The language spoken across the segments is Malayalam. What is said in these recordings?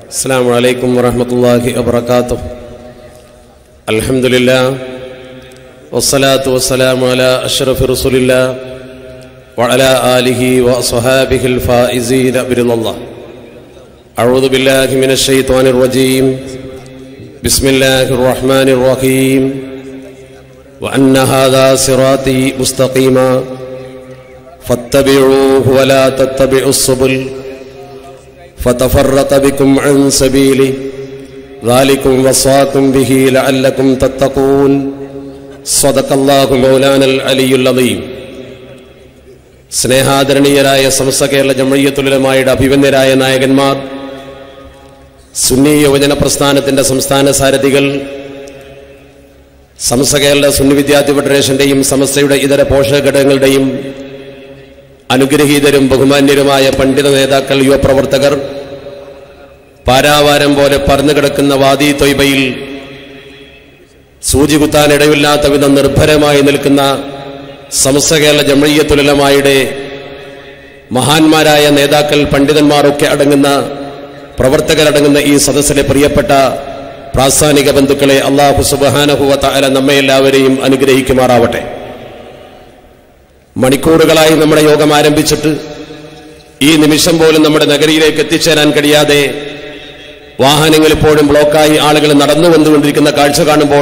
السلام عليكم ورحمة الله وبركاته الحمد لله والصلاة والسلام على أشرف رسول الله وعلى آله وأصحابه الفائزين برضا الله أعوذ بالله من الشيطان الرجيم بسم الله الرحمن الرحيم وأن هذا صراطي مستقيما فاتبعوه ولا تتبعوا السبل فتفرق بكم عن سبيله ذلكم وصاكم به لعلكم تتقون صدق الله مولانا العلي العظيم സ്നേഹാദരണീയരായ സമസ്ത കേരള ജമയ്യത്തുലമായുടെ അഭിവന്യരായ നായകന്മാർ സുന്നി യുവജന പ്രസ്ഥാനത്തിന്റെ സംസ്ഥാന സാരഥികൾ സമസ്ത കേരള സുന്നി വിദ്യാർത്ഥി ഫെഡറേഷന്റെയും സമസ്തയുടെ ഇതര പോഷക ഘടകങ്ങളുടെയും അനുഗ്രഹീതരും ബഹുമാന്യരുമായ പണ്ഡിത നേതാക്കൾ യുവപ്രവർത്തകർ പാരാവാരം പോലെ പറന്നു കിടക്കുന്ന വാദി തൊയ്ബയിൽ സൂചി കുത്താൻ ഇടയില്ലാത്ത വിധം നിർഭരമായി നിൽക്കുന്ന സമസ്ത കേരള ജമയ്യത്തുലമായുടെ മഹാന്മാരായ നേതാക്കൾ പണ്ഡിതന്മാരൊക്കെ അടങ്ങുന്ന പ്രവർത്തകരടങ്ങുന്ന ഈ സദസ്സിലെ പ്രിയപ്പെട്ട പ്രാസ്ഥാനിക ബന്ധുക്കളെ അള്ളാഹു സുബാനഹുവത്ത അല നമ്മെ എല്ലാവരെയും അനുഗ്രഹിക്കുമാറാവട്ടെ മണിക്കൂറുകളായി നമ്മുടെ യോഗം ആരംഭിച്ചിട്ട് ഈ നിമിഷം പോലും നമ്മുടെ നഗരിയിലേക്ക് എത്തിച്ചേരാൻ കഴിയാതെ വാഹനങ്ങൾ ഇപ്പോഴും ബ്ലോക്കായി ആളുകൾ നടന്നു വന്നുകൊണ്ടിരിക്കുന്ന കാഴ്ച കാണുമ്പോൾ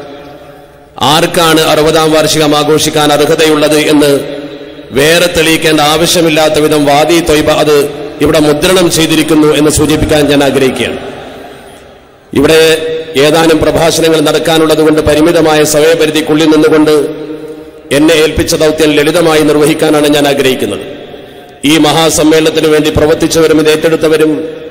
ആർക്കാണ് അറുപതാം വാർഷികം ആഘോഷിക്കാൻ അർഹതയുള്ളത് എന്ന് വേറെ തെളിയിക്കേണ്ട ആവശ്യമില്ലാത്ത വിധം വാദി തൊയ്ബ അത് ഇവിടെ മുദ്രണം ചെയ്തിരിക്കുന്നു എന്ന് സൂചിപ്പിക്കാൻ ഞാൻ ആഗ്രഹിക്കുകയാണ് ഇവിടെ ഏതാനും പ്രഭാഷണങ്ങൾ നടക്കാനുള്ളത് കൊണ്ട് പരിമിതമായ സമയപരിധിക്കുള്ളിൽ നിന്നുകൊണ്ട് എന്നെ ഏൽപ്പിച്ച ദൗത്യം ലളിതമായി നിർവഹിക്കാനാണ് ഞാൻ ആഗ്രഹിക്കുന്നത് ഈ മഹാസമ്മേളനത്തിന് വേണ്ടി പ്രവർത്തിച്ചവരും ഇത് ഏറ്റെടുത്തവരും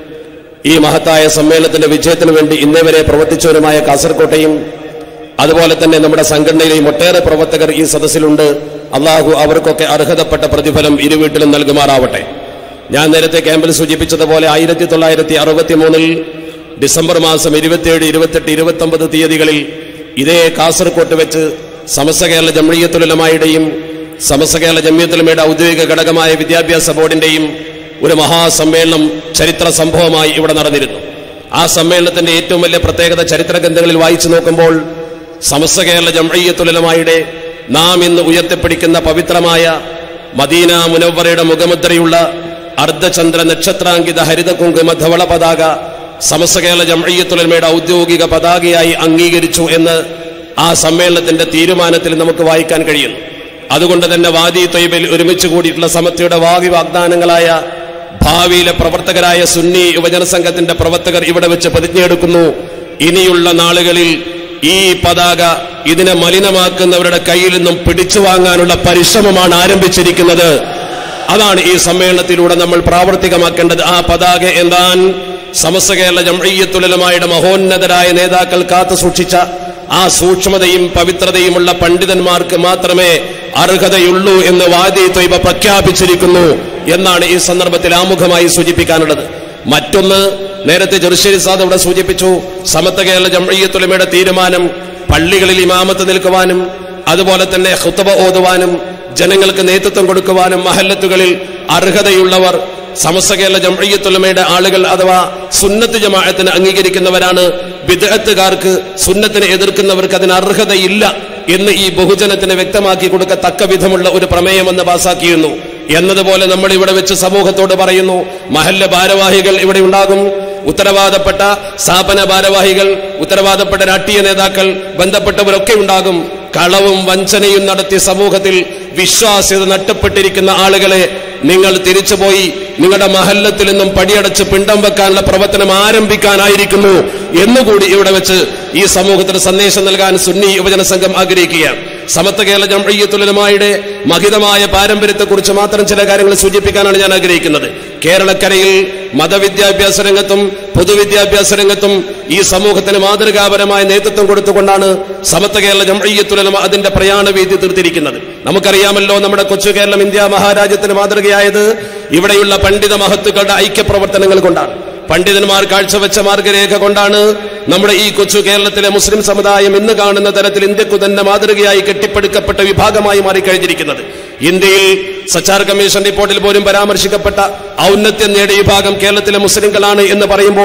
ഈ മഹത്തായ സമ്മേളനത്തിന്റെ വിജയത്തിനു വേണ്ടി ഇന്നേ വരെ പ്രവർത്തിച്ചവരുമായ കാസർകോട്ടെയും അതുപോലെ തന്നെ നമ്മുടെ സംഘടനയിലെയും ഒട്ടേറെ പ്രവർത്തകർ ഈ സദസ്സിലുണ്ട് അള്ളാഹു അവർക്കൊക്കെ അർഹതപ്പെട്ട പ്രതിഫലം ഇരുവീട്ടിലും നൽകുമാറാവട്ടെ ഞാൻ നേരത്തെ ക്യാമ്പിൽ സൂചിപ്പിച്ചതുപോലെ ആയിരത്തി തൊള്ളായിരത്തി അറുപത്തി മൂന്നിൽ ഡിസംബർ മാസം ഇരുപത്തിയേഴ് ഇരുപത്തെട്ട് ഇരുപത്തി ഒമ്പത് തീയതികളിൽ ഇതേ കാസർകോട്ട് വെച്ച് സമസ്ത കേരള ജമീയത്തുലമായുടെയും സമസ്ത കേരള ജമീയത്തുലമയുടെ ഔദ്യോഗിക ഘടകമായ വിദ്യാഭ്യാസ ബോർഡിന്റെയും ഒരു മഹാസമ്മേളനം ചരിത്ര സംഭവമായി ഇവിടെ നടന്നിരുന്നു ആ സമ്മേളനത്തിന്റെ ഏറ്റവും വലിയ പ്രത്യേകത ചരിത്ര ഗ്രന്ഥങ്ങളിൽ വായിച്ചു നോക്കുമ്പോൾ സമസ്ത കേരള ജമയ്യത്തുലമായുടെ നാം ഇന്ന് ഉയർത്തിപ്പിടിക്കുന്ന പവിത്രമായ മദീന മുനവറയുടെ മുഖമുദ്രയുള്ള അർദ്ധചന്ദ്ര നക്ഷത്രാങ്കിത ഹരിത കുങ്കുമ ധവള പതാക സമസ്ത കേരള ജമയ്യത്തുലമയുടെ ഔദ്യോഗിക പതാകയായി അംഗീകരിച്ചു എന്ന് ആ സമ്മേളനത്തിന്റെ തീരുമാനത്തിൽ നമുക്ക് വായിക്കാൻ കഴിയുന്നു അതുകൊണ്ട് തന്നെ വാദി തൊയ്ബിൽ ഒരുമിച്ച് കൂടിയിട്ടുള്ള സമത്വയുടെ വാഗി വാഗ്ദാനങ്ങളായ ഭാവിയിലെ പ്രവർത്തകരായ സുന്നി യുവജന സംഘത്തിന്റെ പ്രവർത്തകർ ഇവിടെ വെച്ച് പ്രതിജ്ഞയെടുക്കുന്നു ഇനിയുള്ള നാളുകളിൽ ഈ പതാക ഇതിനെ മലിനമാക്കുന്നവരുടെ കയ്യിൽ നിന്നും പിടിച്ചു വാങ്ങാനുള്ള പരിശ്രമമാണ് ആരംഭിച്ചിരിക്കുന്നത് അതാണ് ഈ സമ്മേളനത്തിലൂടെ നമ്മൾ പ്രാവർത്തികമാക്കേണ്ടത് ആ പതാക എന്താൻ സമസ്ത കേരള ജംഅയ്യത്തുലമായുടെ മഹോന്നതരായ നേതാക്കൾ കാത്തു സൂക്ഷിച്ച ആ സൂക്ഷ്മതയും പവിത്രതയുമുള്ള പണ്ഡിതന്മാർക്ക് മാത്രമേ അർഹതയുള്ളൂ എന്ന് വാദി തൊയ്ബ പ്രഖ്യാപിച്ചിരിക്കുന്നു എന്നാണ് ഈ സന്ദർഭത്തിൽ ആമുഖമായി സൂചിപ്പിക്കാനുള്ളത് മറ്റൊന്ന് നേരത്തെ ചെറുശ്ശേരി സാദ് ഇവിടെ സൂചിപ്പിച്ചു സമത്വ കേരള ജംഅയ്യത്തുലമയുടെ തീരുമാനം പള്ളികളിൽ ഇമാമത്ത് നിൽക്കുവാനും അതുപോലെ തന്നെ ഹുത്തബ ഓതുവാനും ജനങ്ങൾക്ക് നേതൃത്വം കൊടുക്കുവാനും മഹല്ലത്തുകളിൽ അർഹതയുള്ളവർ സമസ്ത കേരള ജംഅയ്യത്തുലമയുടെ ആളുകൾ അഥവാ സുന്നത്ത് ജമാഅത്തിന് അംഗീകരിക്കുന്നവരാണ് വിദഗ്ധക്കാർക്ക് സുന്നത്തിനെ എതിർക്കുന്നവർക്ക് അതിന് അർഹതയില്ല എന്ന് ഈ ബഹുജനത്തിന് വ്യക്തമാക്കി കൊടുക്കത്തക്ക വിധമുള്ള ഒരു പ്രമേയമെന്ന് പാസാക്കിയിരുന്നു എന്നതുപോലെ നമ്മൾ ഇവിടെ വെച്ച് സമൂഹത്തോട് പറയുന്നു മഹല്ല ഭാരവാഹികൾ ഇവിടെ ഉണ്ടാകും ഉത്തരവാദപ്പെട്ട സ്ഥാപന ഭാരവാഹികൾ ഉത്തരവാദപ്പെട്ട രാഷ്ട്രീയ നേതാക്കൾ ബന്ധപ്പെട്ടവരൊക്കെ ഉണ്ടാകും കളവും വഞ്ചനയും നടത്തി സമൂഹത്തിൽ വിശ്വാസ്യത നഷ്ടപ്പെട്ടിരിക്കുന്ന ആളുകളെ നിങ്ങൾ തിരിച്ചുപോയി നിങ്ങളുടെ മഹല്ലത്തിൽ നിന്നും പടിയടച്ച് പിണ്ടം വെക്കാനുള്ള പ്രവർത്തനം ആരംഭിക്കാനായിരിക്കുന്നു എന്നുകൂടി ഇവിടെ വെച്ച് ഈ സമൂഹത്തിന് സന്ദേശം നൽകാൻ സുന്നി യുവജന സംഘം ആഗ്രഹിക്കുകയാണ് സമത്വ കേരള ജംഅയ്യത്തുലമായുടെ മഹിതമായ പാരമ്പര്യത്തെക്കുറിച്ച് മാത്രം ചില കാര്യങ്ങൾ സൂചിപ്പിക്കാനാണ് ഞാൻ ആഗ്രഹിക്കുന്നത് കേരളക്കരയിൽ മതവിദ്യാഭ്യാസ രംഗത്തും പൊതുവിദ്യാഭ്യാസ രംഗത്തും ഈ സമൂഹത്തിന് മാതൃകാപരമായ നേതൃത്വം കൊടുത്തുകൊണ്ടാണ് സമത്വ കേരള ജംഅയ്യത്തുലമ അതിന്റെ പ്രയാണ വീതി തീർത്തിരിക്കുന്നത് നമുക്കറിയാമല്ലോ നമ്മുടെ കൊച്ചു കേരളം ഇന്ത്യ മഹാരാജ്യത്തിന് മാതൃകയായത് ഇവിടെയുള്ള പണ്ഡിത മഹത്തുക്കളുടെ ഐക്യപ്രവർത്തനങ്ങൾ കൊണ്ടാണ് പണ്ഡിതന്മാർ കാഴ്ചവെച്ച മാർഗരേഖ കൊണ്ടാണ് നമ്മുടെ ഈ കൊച്ചു കേരളത്തിലെ മുസ്ലിം സമുദായം ഇന്ന് കാണുന്ന തരത്തിൽ ഇന്ത്യക്കു തന്നെ മാതൃകയായി കെട്ടിപ്പടുക്കപ്പെട്ട വിഭാഗമായി മാറിക്കഴിഞ്ഞിരിക്കുന്നത് ഇന്ത്യയിൽ സച്ചാർ കമ്മീഷൻ റിപ്പോർട്ടിൽ പോലും പരാമർശിക്കപ്പെട്ട ഔന്നത്യം നേടിയ വിഭാഗം കേരളത്തിലെ മുസ്ലിങ്ങളാണ് എന്ന് പറയുമ്പോൾ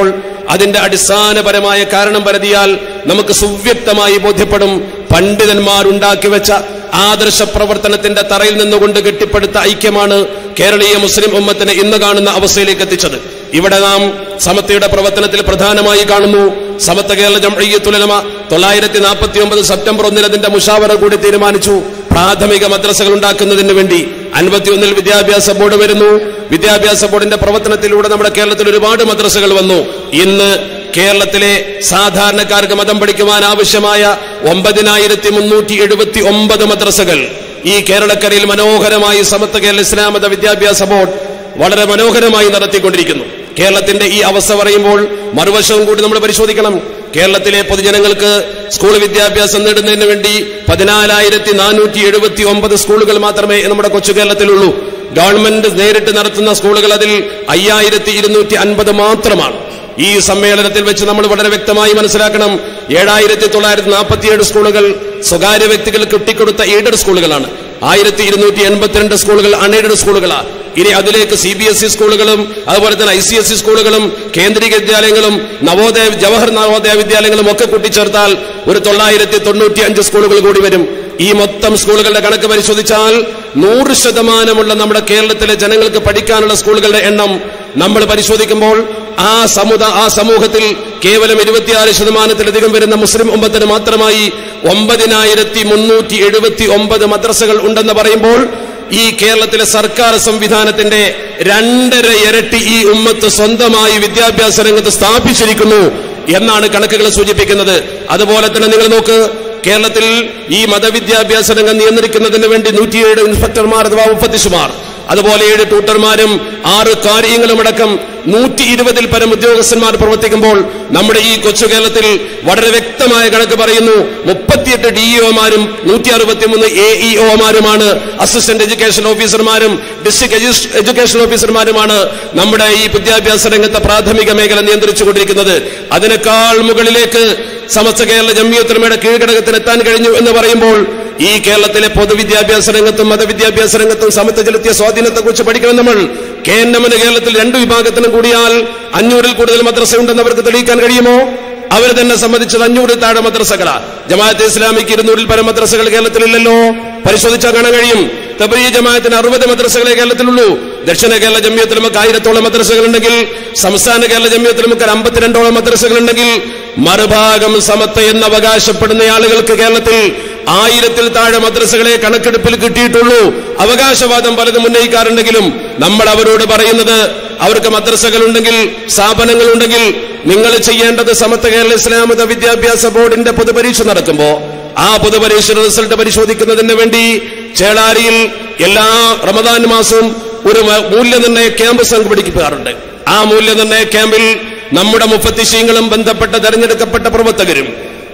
അതിന്റെ അടിസ്ഥാനപരമായ കാരണം പരതിയാൽ നമുക്ക് സുവ്യക്തമായി ബോധ്യപ്പെടും പണ്ഡിതന്മാർ ഉണ്ടാക്കി വെച്ച ആദർശ പ്രവർത്തനത്തിന്റെ തറയിൽ നിന്നുകൊണ്ട് കെട്ടിപ്പടുത്ത ഐക്യമാണ് കേരളീയ മുസ്ലിം ഉമ്മത്തിനെ ഇന്ന് കാണുന്ന അവസ്ഥയിലേക്ക് എത്തിച്ചത് ഇവിടെ നാം സമത്വയുടെ പ്രവർത്തനത്തിൽ പ്രധാനമായി കാണുന്നു സമത്വ കേരള ജംഅയ്യത്തുലമ തൊള്ളായിരത്തി നാൽപ്പത്തി ഒമ്പത് സെപ്റ്റംബർ ഒന്നിൽ അതിന്റെ മുഷാവറ കൂടി തീരുമാനിച്ചു പ്രാഥമിക മദ്രസകൾ ഉണ്ടാക്കുന്നതിന് വേണ്ടി അൻപത്തിയൊന്നിൽ വിദ്യാഭ്യാസ ബോർഡ് വരുന്നു വിദ്യാഭ്യാസ ബോർഡിന്റെ പ്രവർത്തനത്തിലൂടെ നമ്മുടെ കേരളത്തിൽ ഒരുപാട് മദ്രസകൾ വന്നു ഇന്ന് കേരളത്തിലെ സാധാരണക്കാർക്ക് മതം പഠിക്കുവാൻ ആവശ്യമായ ഒമ്പതിനായിരത്തി മുന്നൂറ്റി എഴുപത്തി ഒമ്പത് മദ്രസകൾ ഈ കേരളക്കരയിൽ മനോഹരമായി സമത്വ കേരള ഇസ്ലാം മത വിദ്യാഭ്യാസ ബോർഡ് വളരെ മനോഹരമായി നടത്തിക്കൊണ്ടിരിക്കുന്നു കേരളത്തിന്റെ ഈ അവസ്ഥ പറയുമ്പോൾ മറുവശവും കൂടി നമ്മൾ പരിശോധിക്കണം കേരളത്തിലെ പൊതുജനങ്ങൾക്ക് സ്കൂൾ വിദ്യാഭ്യാസം നേടുന്നതിന് വേണ്ടി പതിനാലായിരത്തി നാനൂറ്റി എഴുപത്തി ഒമ്പത് സ്കൂളുകൾ മാത്രമേ നമ്മുടെ കൊച്ചു കേരളത്തിലുള്ളൂ ഗവൺമെന്റ് നേരിട്ട് നടത്തുന്ന സ്കൂളുകൾ അതിൽ അയ്യായിരത്തി ഇരുന്നൂറ്റി അൻപത് മാത്രമാണ് ഈ സമ്മേളനത്തിൽ വെച്ച് നമ്മൾ വളരെ വ്യക്തമായി മനസ്സിലാക്കണം ഏഴായിരത്തി തൊള്ളായിരത്തി നാൽപ്പത്തിയേഴ് സ്കൂളുകൾ സ്വകാര്യ വ്യക്തികൾ കിട്ടിക്കൊടുത്ത എയ്ഡഡ് സ്കൂളുകളാണ് ആയിരത്തി ഇരുന്നൂറ്റി എൺപത്തിരണ്ട് സ്കൂളുകൾ അൺഎയ്ഡഡ് സ്കൂളുകളാണ് ഇനി അതിലേക്ക് സി ബി എസ് ഇ സ്കൂളുകളും അതുപോലെ തന്നെ ഐ സി എസ് ഇ സ്കൂളുകളും കേന്ദ്രീയ വിദ്യാലയങ്ങളും നവോദയ ജവഹർ നവോദയ വിദ്യാലയങ്ങളും ഒക്കെ കൂട്ടിച്ചേർത്താൽ ഒരു തൊള്ളായിരത്തി തൊണ്ണൂറ്റി അഞ്ച് സ്കൂളുകൾ കൂടി വരും ഈ മൊത്തം സ്കൂളുകളുടെ കണക്ക് പരിശോധിച്ചാൽ നൂറ് ശതമാനമുള്ള നമ്മുടെ കേരളത്തിലെ ജനങ്ങൾക്ക് പഠിക്കാനുള്ള സ്കൂളുകളുടെ എണ്ണം നമ്മൾ പരിശോധിക്കുമ്പോൾ ആ സമുദ ആ സമൂഹത്തിൽ കേവലം ഇരുപത്തിയാറ് ശതമാനത്തിലധികം വരുന്ന മുസ്ലിം ഉമ്മത്തിന് മാത്രമായി ഒമ്പതിനായിരത്തി മുന്നൂറ്റി എഴുപത്തി ഒമ്പത് മദ്രസകൾ ഉണ്ടെന്ന് പറയുമ്പോൾ ഈ കേരളത്തിലെ സർക്കാർ സംവിധാനത്തിന്റെ രണ്ടര ഇരട്ടി ഈ ഉമ്മത്ത് സ്വന്തമായി വിദ്യാഭ്യാസ രംഗത്ത് സ്ഥാപിച്ചിരിക്കുന്നു എന്നാണ് കണക്കുകൾ സൂചിപ്പിക്കുന്നത് അതുപോലെ തന്നെ നിങ്ങൾ നോക്ക് കേരളത്തിൽ ഈ മതവിദ്യാഭ്യാസ രംഗം നിയന്ത്രിക്കുന്നതിന് വേണ്ടി നൂറ്റിയേഴ് ഇൻസ്പെക്ടർമാർ അഥവാ മുപ്പത്തിസുമാർ അതുപോലെ ഏഴ് ട്യൂട്ടർമാരും ആറ് കാര്യങ്ങളും അടക്കം നൂറ്റി ഇരുപതിൽ പരം ഉദ്യോഗസ്ഥന്മാർ പ്രവർത്തിക്കുമ്പോൾ നമ്മുടെ ഈ കൊച്ചു കേരളത്തിൽ വളരെ വ്യക്തമായ കണക്ക് പറയുന്നു മുപ്പത്തിയെട്ട് ഡിഇഒമാരും നൂറ്റി അറുപത്തിമൂന്ന് എ ഇഒമാരുമാണ് അസിസ്റ്റന്റ് എഡ്യൂക്കേഷൻ ഓഫീസർമാരും ഡിസ്ട്രിക്ട് എഡ്യൂക്കേഷൻ ഓഫീസർമാരുമാണ് നമ്മുടെ ഈ വിദ്യാഭ്യാസ രംഗത്തെ പ്രാഥമിക മേഖല നിയന്ത്രിച്ചുകൊണ്ടിരിക്കുന്നത് അതിനേക്കാൾ മുകളിലേക്ക് സമസ്ത കേരള ജമ്മിയത്തുലമയുടെ കീഴ്ഘടകത്തിന് എത്താൻ കഴിഞ്ഞു എന്ന് പറയുമ്പോൾ ഈ കേരളത്തിലെ പൊതുവിദ്യാഭ്യാസ രംഗത്തും മതവിദ്യാഭ്യാസ രംഗത്തും സമത്വ ചെലുത്തിയ സ്വാധീനത്തെക്കുറിച്ച് പഠിക്കണം നമ്മൾ കെ എൻ എമ്മിന് കേരളത്തിൽ രണ്ടു വിഭാഗത്തിനും കൂടിയാൽ അഞ്ഞൂറിൽ കൂടുതൽ മദ്രസ ഉണ്ടെന്ന് അവർക്ക് തെളിയിക്കാൻ കഴിയുമോ അവർ തന്നെ സംബന്ധിച്ചത് അഞ്ഞൂറിൽ താഴെ മദ്രസകളാ ജമാഅത്തെ ഇസ്ലാമിക്ക് ഇരുന്നൂറിൽ പരം മദ്രസകൾ കേരളത്തിലില്ലല്ലോ പരിശോധിച്ചാൽ കാണാൻ കഴിയും തബരീ ജമാഅത്തിന് അറുപത് മദ്രസകളെ കേരളത്തിലുള്ളൂ ദക്ഷിണ കേരള ജമ്മിയത്തിൽ നമുക്ക് ആയിരത്തോളം മദ്രസകളുണ്ടെങ്കിൽ സംസ്ഥാന കേരള ജമ്മിയത്തിൽ നമുക്ക് ഒരു അമ്പത്തിരണ്ടോളം മദ്രസകളുണ്ടെങ്കിൽ മറുഭാഗം സമത്ത എന്ന് അവകാശപ്പെടുന്ന ആളുകൾക്ക് കേരളത്തിൽ ആയിരത്തിൽ താഴെ മദ്രസകളെ കണക്കെടുപ്പിൽ കിട്ടിയിട്ടുള്ളൂ അവകാശവാദം പലതും ഉന്നയിക്കാറുണ്ടെങ്കിലും നമ്മൾ അവരോട് പറയുന്നത് അവർക്ക് മദ്രസകളുണ്ടെങ്കിൽ സ്ഥാപനങ്ങളുണ്ടെങ്കിൽ നിങ്ങൾ ചെയ്യേണ്ടത് സമത്വ കേരള ഇസ്ലാം മത വിദ്യാഭ്യാസ ബോർഡിന്റെ പൊതുപരീക്ഷ നടക്കുമ്പോ ആ പൊതുപരീക്ഷ റിസൾട്ട് പരിശോധിക്കുന്നതിന് വേണ്ടി ചേളാരിയിൽ എല്ലാ റമദാൻ മാസവും ഒരു മ- മൂല്യനിർണ്ണയ ക്യാമ്പ് സംഘടിപ്പിക്കാറുണ്ട് ആ മൂല്യനിർണ്ണയ ക്യാമ്പിൽ നമ്മുടെ മുഫത്തിശീങ്ങളും ബന്ധപ്പെട്ട തെരഞ്ഞെടുക്കപ്പെട്ട പ്രവർത്തകരും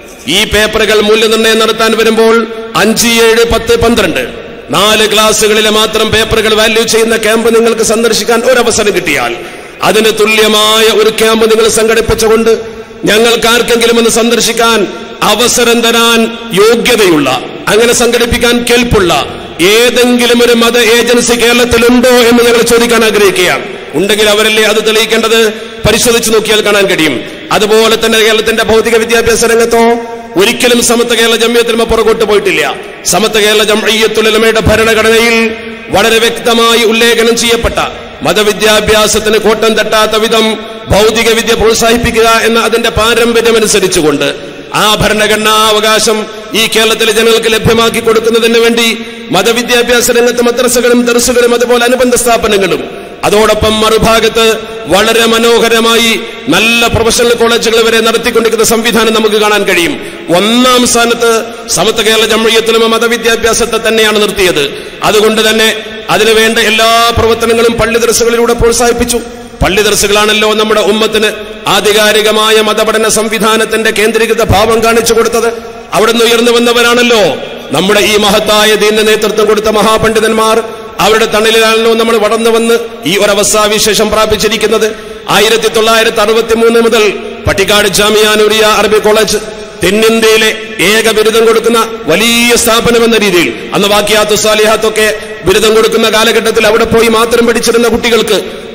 ഈ പേപ്പറുകൾ മൂല്യനിർണ്ണയം നടത്താൻ വരുമ്പോൾ അഞ്ച് ഏഴ് പത്ത് പന്ത്രണ്ട് നാല് ക്ലാസ്സുകളിലെ മാത്രം പേപ്പറുകൾ വാല്യൂ ചെയ്യുന്ന ക്യാമ്പ് നിങ്ങൾക്ക് സന്ദർശിക്കാൻ ഒരവസരം കിട്ടിയാൽ അതിന് തുല്യമായ ഒരു ക്യാമ്പ് നിങ്ങൾ സംഘടിപ്പിച്ചുകൊണ്ട് ഞങ്ങൾക്ക് ആർക്കെങ്കിലും ഒന്ന് സന്ദർശിക്കാൻ അവസരം തരാൻ യോഗ്യതയുള്ള അങ്ങനെ സംഘടിപ്പിക്കാൻ കേൾപ്പുള്ള ഏതെങ്കിലും ഒരു മത ഏജൻസി കേരളത്തിലുണ്ടോ എന്ന് ഞങ്ങൾ ചോദിക്കാൻ ആഗ്രഹിക്കുകയാണ് ഉണ്ടെങ്കിൽ അവരല്ലേ അത് തെളിയിക്കേണ്ടത് പരിശോധിച്ച് നോക്കിയാൽ കാണാൻ കഴിയും അതുപോലെ തന്നെ കേരളത്തിന്റെ ഭൗതിക വിദ്യാഭ്യാസ രംഗത്തോ ഒരിക്കലും സമത്വ കേരള ജമ്മിയത്തിലുമ പുറകോട്ട് പോയിട്ടില്ല സമത്വ കേരള ജംഅയ്യത്തുലമയുടെ ഭരണഘടനയിൽ വളരെ വ്യക്തമായി ഉല്ലേഖനം ചെയ്യപ്പെട്ട മതവിദ്യാഭ്യാസത്തിന് കോട്ടം തട്ടാത്ത വിധം ഭൗതിക വിദ്യ പ്രോത്സാഹിപ്പിക്കുക എന്ന അതിന്റെ പാരമ്പര്യമനുസരിച്ചുകൊണ്ട് ആ ഭരണഘടനാ അവകാശം ഈ കേരളത്തിലെ ജനങ്ങൾക്ക് ലഭ്യമാക്കി കൊടുക്കുന്നതിന് വേണ്ടി മതവിദ്യാഭ്യാസ രംഗത്ത് മദ്രസകളും ദർസുകളും അതുപോലെ അനുബന്ധ സ്ഥാപനങ്ങളും അതോടൊപ്പം മറുഭാഗത്ത് വളരെ മനോഹരമായി നല്ല പ്രൊഫഷണൽ കോളേജുകൾ വരെ നടത്തിക്കൊണ്ടിരിക്കുന്ന സംവിധാനം നമുക്ക് കാണാൻ കഴിയും ഒന്നാം സ്ഥാനത്ത് സമത്വ കേരള ജമ്മിയത്തിലും മതവിദ്യാഭ്യാസത്തെ തന്നെയാണ് നിർത്തിയത് അതുകൊണ്ട് തന്നെ അതിനുവേണ്ട എല്ലാ പ്രവർത്തനങ്ങളും പള്ളി ദർസുകളിലൂടെ പ്രോത്സാഹിപ്പിച്ചു പള്ളി ദർസുകളാണല്ലോ നമ്മുടെ ഉമ്മത്തിന് ആധികാരികമായ മതപഠന സംവിധാനത്തിന്റെ കേന്ദ്രീകൃത ഭാവം കാണിച്ചു കൊടുത്തത് അവിടുന്ന് ഉയർന്നു വന്നവരാണല്ലോ നമ്മുടെ ഈ മഹത്തായ ദീന നേതൃത്വം കൊടുത്ത മഹാപണ്ഡിതന്മാർ അവരുടെ തണലിലാണല്ലോ നമ്മൾ വളർന്നു വന്ന് ഈ ഒരവസ്ഥാവിശേഷം പ്രാപിച്ചിരിക്കുന്നത് ആയിരത്തി തൊള്ളായിരത്തി അറുപത്തി മൂന്ന് മുതൽ പട്ടിക്കാട് ജാമിയാനൂരിയ അറബി കോളേജ് തെന്നിന്ത്യയിലെ ഏക ബിരുദം കൊടുക്കുന്ന വലിയ സ്ഥാപനം എന്ന രീതിയിൽ അന്ന് വാക്യാത്തു സാലിഹാത്തൊക്കെ ബിരുദം കൊടുക്കുന്ന കാലഘട്ടത്തിൽ അവിടെ പോയി മാത്രം പഠിച്ചിരുന്ന കുട്ടികൾക്ക്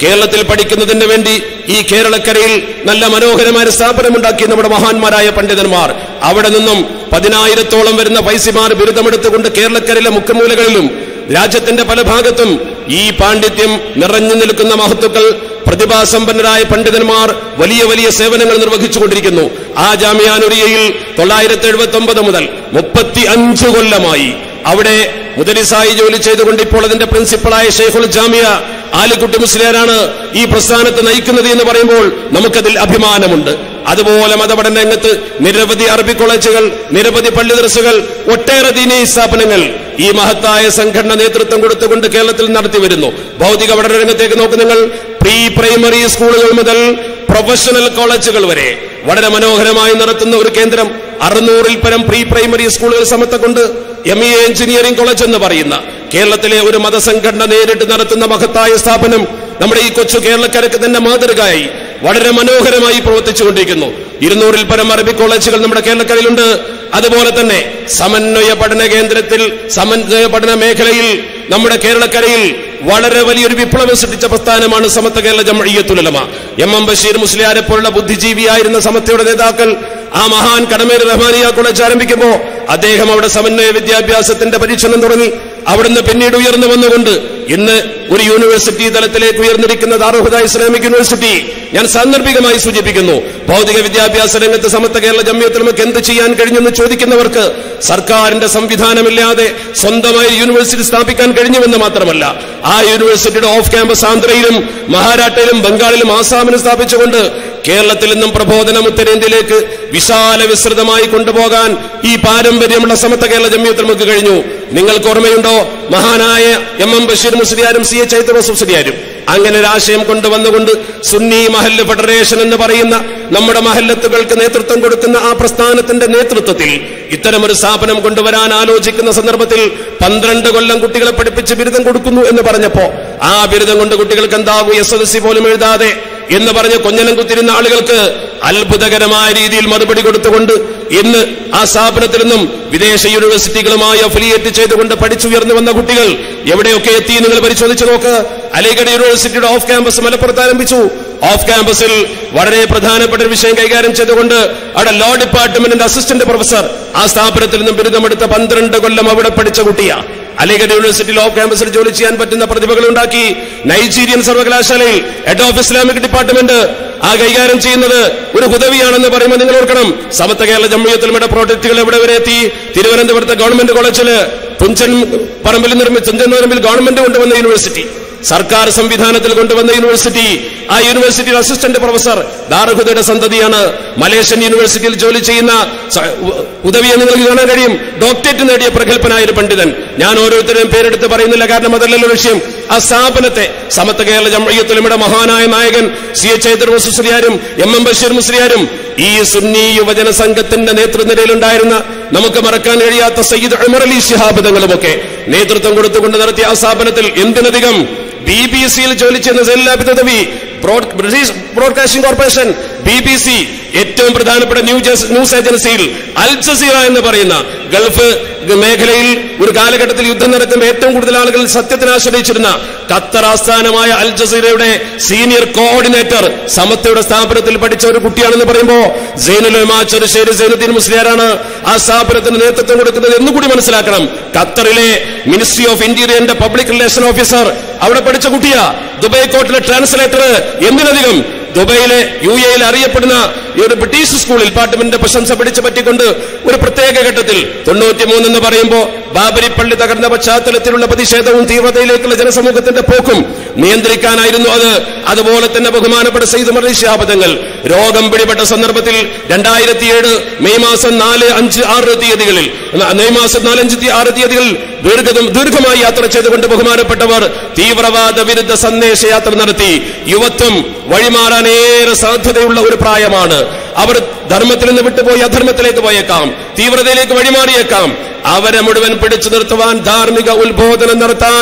കേരളത്തിൽ പഠിക്കുന്നതിന് വേണ്ടി ഈ കേരളക്കരയിൽ നല്ല മനോഹരമായ ഒരു സ്ഥാപനമുണ്ടാക്കി നമ്മുടെ മഹാന്മാരായ പണ്ഡിതന്മാർ അവിടെ നിന്നും പതിനായിരത്തോളം വരുന്ന പൈസമാർ ബിരുദമെടുത്തുകൊണ്ട് കേരളക്കരയിലെ മുഖ്യമൂലകളിലും രാജ്യത്തിന്റെ പല ഭാഗത്തും ഈ പാണ്ഡിത്യം നിറഞ്ഞു നിൽക്കുന്ന മഹത്തുക്കൾ പ്രതിഭാസമ്പന്നരായ പണ്ഡിതന്മാർ വലിയ വലിയ സേവനങ്ങൾ നിർവഹിച്ചുകൊണ്ടിരിക്കുന്നു ആ ജാമ്യാനുരിയയിൽ തൊള്ളായിരത്തി എഴുപത്തി ഒമ്പത് മുതൽ മുപ്പത്തി അഞ്ച് കൊല്ലമായി അവിടെ മുദരിസായി ജോലി ചെയ്തുകൊണ്ട് ഇപ്പോൾ അതിന്റെ പ്രിൻസിപ്പളായ ഷെയ്ഖുൽ ജാമിയ ആലിക്കുട്ടി മുസ്ലിയാരാണ് ഈ പ്രസ്ഥാനത്ത് നയിക്കുന്നത് എന്ന് പറയുമ്പോൾ നമുക്കതിൽ അഭിമാനമുണ്ട് അതുപോലെ മതപഠന രംഗത്ത് നിരവധി അറബി കോളേജുകൾ നിരവധി പള്ളി ദർസുകൾ ഒട്ടേറെ ദീനീ സ്ഥാപനങ്ങൾ ഈ മഹത്തായ സംഘടന നേതൃത്വം കൊടുത്തുകൊണ്ട് കേരളത്തിൽ നടത്തി വരുന്നു ഭൗതിക പഠന രംഗത്തേക്ക് നോക്ക് നിങ്ങൾ പ്രീ പ്രൈമറി സ്കൂളുകൾ മുതൽ പ്രൊഫഷണൽ കോളേജുകൾ വരെ വളരെ മനോഹരമായി നടത്തുന്ന ഒരു കേന്ദ്രം അറുന്നൂറിൽ പരം പ്രീ പ്രൈമറി സ്കൂളുകൾ സമത്തക്കൊണ്ട് എം ഇ എഞ്ചിനീയറിംഗ് കോളേജ് എന്ന് പറയുന്ന കേരളത്തിലെ ഒരു മതസംഘടന നേരിട്ട് നടത്തുന്ന മഹത്തായ സ്ഥാപനം നമ്മുടെ ഈ കൊച്ചു കേരളക്കരക്ക് തന്നെ മാതൃകയായി വളരെ മനോഹരമായി പ്രവർത്തിച്ചുകൊണ്ടിരിക്കുന്നു ഇരുന്നൂറിൽ പരം അറബി കോളേജുകൾ നമ്മുടെ കേരളക്കരയിലുണ്ട് അതുപോലെ തന്നെ സമന്വയ പഠന കേന്ദ്രത്തിൽ സമന്വയ പഠന മേഖലയിൽ നമ്മുടെ കേരളക്കരയിൽ വളരെ വലിയൊരു വിപ്ലവം സൃഷ്ടിച്ച പ്രസ്ഥാനമാണ് സമത്വ കേരള ജമഴിയത്തുലമ എം എം ബഷീർ മുസ്ലിയാരെ പോലുള്ള ബുദ്ധിജീവിയായിരുന്ന സമത്വയുടെ നേതാക്കൾ ആ മഹാൻ കടമേർ റഹ്മാനിയ കോളേജ് ആരംഭിക്കുമ്പോൾ അദ്ദേഹം അവിടെ സമന്വയ വിദ്യാഭ്യാസത്തിന്റെ പരീക്ഷണം തുടങ്ങി അവിടുന്ന് പിന്നീട് ഉയർന്നു വന്നുകൊണ്ട് ഇന്ന് ഒരു യൂണിവേഴ്സിറ്റി തലത്തിലേക്ക് ഉയർന്നിരിക്കുന്ന ദാറുഹുദ ഇസ്ലാമിക് യൂണിവേഴ്സിറ്റി ഞാൻ സാന്ദർഭികമായി സൂചിപ്പിക്കുന്നു ഭൗതിക വിദ്യാഭ്യാസ രംഗത്ത് സമത്വ കേരള ജമ്മിയത്തിൽ നമുക്ക് എന്ത് ചെയ്യാൻ കഴിഞ്ഞെന്ന് ചോദിക്കുന്നവർക്ക് സർക്കാരിന്റെ സംവിധാനമില്ലാതെ സ്വന്തമായി യൂണിവേഴ്സിറ്റി സ്ഥാപിക്കാൻ കഴിഞ്ഞുവെന്ന് മാത്രമല്ല ആ യൂണിവേഴ്സിറ്റിയുടെ ഓഫ് ക്യാമ്പസ് ആന്ധ്രയിലും മഹാരാഷ്ട്രയിലും ബംഗാളിലും ആസാമിലും സ്ഥാപിച്ചുകൊണ്ട് കേരളത്തിൽ നിന്നും പ്രബോധനം ഉത്തരേന്ത്യയിലേക്ക് വിശാല വിസ്തൃതമായി കൊണ്ടുപോകാൻ ഈ പാരമ്പര്യമുള്ള സമത്വ കേരള ജമ്മിയത്തിൽ നമുക്ക് കഴിഞ്ഞു നിങ്ങൾക്ക് ഓർമ്മയുണ്ടോ മഹാനായ എം എം ബഷീർ മുസ്ലിയാരും സി എച്ച് ഐത്തവ മുസ്ലിയാരും അങ്ങനെ ഒരു ആശയം കൊണ്ടുവന്നുകൊണ്ട് സുന്നി മഹല്ല് ഫെഡറേഷൻ എന്ന് പറയുന്ന നമ്മുടെ മഹല്ലത്തുകൾക്ക് നേതൃത്വം കൊടുക്കുന്ന ആ പ്രസ്ഥാനത്തിന്റെ നേതൃത്വത്തിൽ ഇത്തരമൊരു സ്ഥാപനം കൊണ്ടുവരാൻ ആലോചിക്കുന്ന സന്ദർഭത്തിൽ പന്ത്രണ്ട് കൊല്ലം കുട്ടികളെ പഠിപ്പിച്ച് ബിരുദം കൊടുക്കുന്നു എന്ന് പറഞ്ഞപ്പോ ആ ബിരുദം കൊണ്ട് കുട്ടികൾക്ക് എന്താകും എസ് എസ് സി പോലും എഴുതാതെ എന്ന് പറഞ്ഞ് കൊഞ്ഞനം കുത്തിരുന്ന ആളുകൾക്ക് അത്ഭുതകരമായ രീതിയിൽ മറുപടി കൊടുത്തുകൊണ്ട് ഇന്ന് ആ സ്ഥാപനത്തിൽ നിന്നും വിദേശ യൂണിവേഴ്സിറ്റികളുമായി അഫിലിയേറ്റ് ചെയ്തുകൊണ്ട് പഠിച്ചുയർന്നു വന്ന കുട്ടികൾ എവിടെയൊക്കെ എത്തി നിങ്ങൾ പരിശോധിച്ചു നോക്ക് അലിഗഡ് യൂണിവേഴ്സിറ്റിയുടെ ഓഫ് ക്യാമ്പസ് മലപ്പുറത്ത് ആരംഭിച്ചു ഓഫ് ക്യാമ്പസിൽ വളരെ പ്രധാനപ്പെട്ട ഒരു വിഷയം കൈകാര്യം ചെയ്തുകൊണ്ട് അവിടെ ലോ ഡിപ്പാർട്ട്മെന്റിന്റെ അസിസ്റ്റന്റ് പ്രൊഫസർ ആ സ്ഥാപനത്തിൽ നിന്നും ബിരുദമെടുത്ത പന്ത്രണ്ട് കൊല്ലം അവിടെ പഠിച്ച കുട്ടിയാ അലിഗഡ് യൂണിവേഴ്സിറ്റി ലോ ക്യാമ്പസിൽ ജോലി ചെയ്യാൻ പറ്റുന്ന പ്രതിഭകൾ ഉണ്ടാക്കി നൈജീരിയൻ സർവകലാശാലയിൽ ഹെഡ് ഓഫ് ഇസ്ലാമിക് ഡിപ്പാർട്ട്മെന്റ് ആ കൈകാര്യം ചെയ്യുന്നത് ഒരു ഹുദവിയാണെന്ന് പറയുമ്പോൾ നിങ്ങൾ ഓർക്കണം സമത്വ കേരള ജമ്മിയത്തിലുടെ പ്രോജക്റ്റുകൾ എവിടെ വരെ എത്തി തിരുവനന്തപുരത്തെ ഗവൺമെന്റ് കോളേജില് തുഞ്ചൻ പറമ്പിൽ നിർമ്മിച്ച തുഞ്ചൻ പറമ്പിൽ ഗവൺമെന്റ് കൊണ്ടുവന്ന യൂണിവേഴ്സിറ്റി സർക്കാർ സംവിധാനത്തിൽ കൊണ്ടുവന്ന യൂണിവേഴ്സിറ്റി ആ യൂണിവേഴ്സിറ്റിയുടെ അസിസ്റ്റന്റ് പ്രൊഫസർ ദാറുഹുദയുടെ സന്തതിയാണ് മലേഷ്യൻ യൂണിവേഴ്സിറ്റിയിൽ ജോലി ചെയ്യുന്ന സ- ഉ- ഉദവിയെ നിങ്ങൾക്ക് കാണാൻ കഴിയും ഡോക്ടറേറ്റ് നേടിയ പ്രഗത്ഭനായ ഒരു പണ്ഡിതൻ ഞാൻ ഓരോരുത്തരുടെയും പേരെടുത്ത് പറയുന്നില്ല കാരണം അതല്ലല്ലോ വിഷയം ആ സ്ഥാപനത്തെ സമത്വ കേരള ജമയത്തിലുമിടെ മഹാനായ നായകൻ സി എച്ച് ഐദർ മുസ്ലിയാരും എം എം ബഷീർ മുസ്ലിയാരും ഈ സുന്നി യുവജന സംഘത്തിന്റെ നേതൃനിരയിലുണ്ടായിരുന്ന നമുക്ക് മറക്കാൻ കഴിയാത്ത സയ്യിദ് ഉമർ അലി ശിഹാബ് തങ്ങളുമൊക്കെ നേതൃത്വം കൊടുത്തുകൊണ്ട് നടത്തിയ ആ സ്ഥാപനത്തിൽ എന്തിനധികം ബി ബി സിയിൽ ജോലി ചെയ്യുന്ന സെല്ലാബിദവി British broadcasting corporation B B C ഏറ്റവും പ്രധാനപ്പെട്ട ന്യൂസ് ന്യൂസ് ഏജൻസിയിൽ അൽ ജസീറ എന്ന് പറയുന്ന ഗൾഫ് മേഖലയിൽ ഒരു കാലഘട്ടത്തിൽ യുദ്ധം നടത്തുമ്പോൾ ഏറ്റവും കൂടുതൽ ആളുകൾ സത്യത്തിന് ആശ്രയിച്ചിരുന്ന ഖത്തർ ആസ്ഥാനമായ അൽ ജസീറയുടെ സീനിയർ കോർഡിനേറ്റർ സമത്വയുടെ സ്ഥാപനത്തിൽ പഠിച്ച ഒരു കുട്ടിയാണെന്ന് പറയുമ്പോൾ സൈനുലമ ചെറുശ്ശേരി സൈനുദ്ദീൻ മുസ്ലിയാരാണ് ആ സ്ഥാപനത്തിന് നേതൃത്വം കൊടുക്കുന്നത് എന്നുകൂടി മനസ്സിലാക്കണം ഖത്തറിലെ മിനിസ്ട്രി ഓഫ് ഇന്റീരിയറിന്റെ പബ്ലിക് റിലേഷൻ ഓഫീസർ അവിടെ പഠിച്ച കുട്ടിയാ ദുബായ് കോർട്ടിലെ ട്രാൻസ്ലേറ്റർ എന്തിനധികം ദുബൈയിലെ യു എയിൽ അറിയപ്പെടുന്ന ഈ ഒരു ബ്രിട്ടീഷ് സ്കൂൾ ഡിപ്പാർട്ട്മെന്റിന്റെ പ്രശംസ പിടിച്ചു പറ്റിക്കൊണ്ട് ഒരു പ്രത്യേക ഘട്ടത്തിൽ തൊണ്ണൂറ്റിമൂന്ന് എന്ന് പറയുമ്പോൾ ബാബരി പള്ളി തകർന്ന പശ്ചാത്തലത്തിലുള്ള പ്രതിഷേധവും തീവ്രതയിലേക്കുള്ള ജനസമൂഹത്തിന്റെ പോക്കും നിയന്ത്രിക്കാനായിരുന്നു അത് അതുപോലെ തന്നെ ബഹുമാനപ്പെട്ട സയ്യിദ് മറി ശാപതങ്ങൾ രോഗം പിടിപെട്ട സന്ദർഭത്തിൽ രണ്ടായിരത്തി ഏഴ് മെയ് മാസം നാല് അഞ്ച് ആറ് തീയതികളിൽ മെയ് മാസം നാലഞ്ച് തീ- ആറ് തീയതികളിൽ ദീർഘ ദീർഘമായി യാത്ര ചെയ്തുകൊണ്ട് ബഹുമാനപ്പെട്ടവർ തീവ്രവാദ വിരുദ്ധ സന്ദേശയാത്ര നടത്തി യുവത്വം വഴിമാറാൻ ഏറെ സാധ്യതയുള്ള ഒരു പ്രായമാണ് അവർ ധർമ്മത്തിൽ നിന്ന് വിട്ടുപോയി അധർമ്മത്തിലേക്ക് പോയേക്കാം തീവ്രതയിലേക്ക് വഴിമാറിയേക്കാം അവരെ മുഴുവൻ പിടിച്ചു നിർത്തുവാൻ ധാർമ്മിക ഉത്ബോധനം നടത്താൻ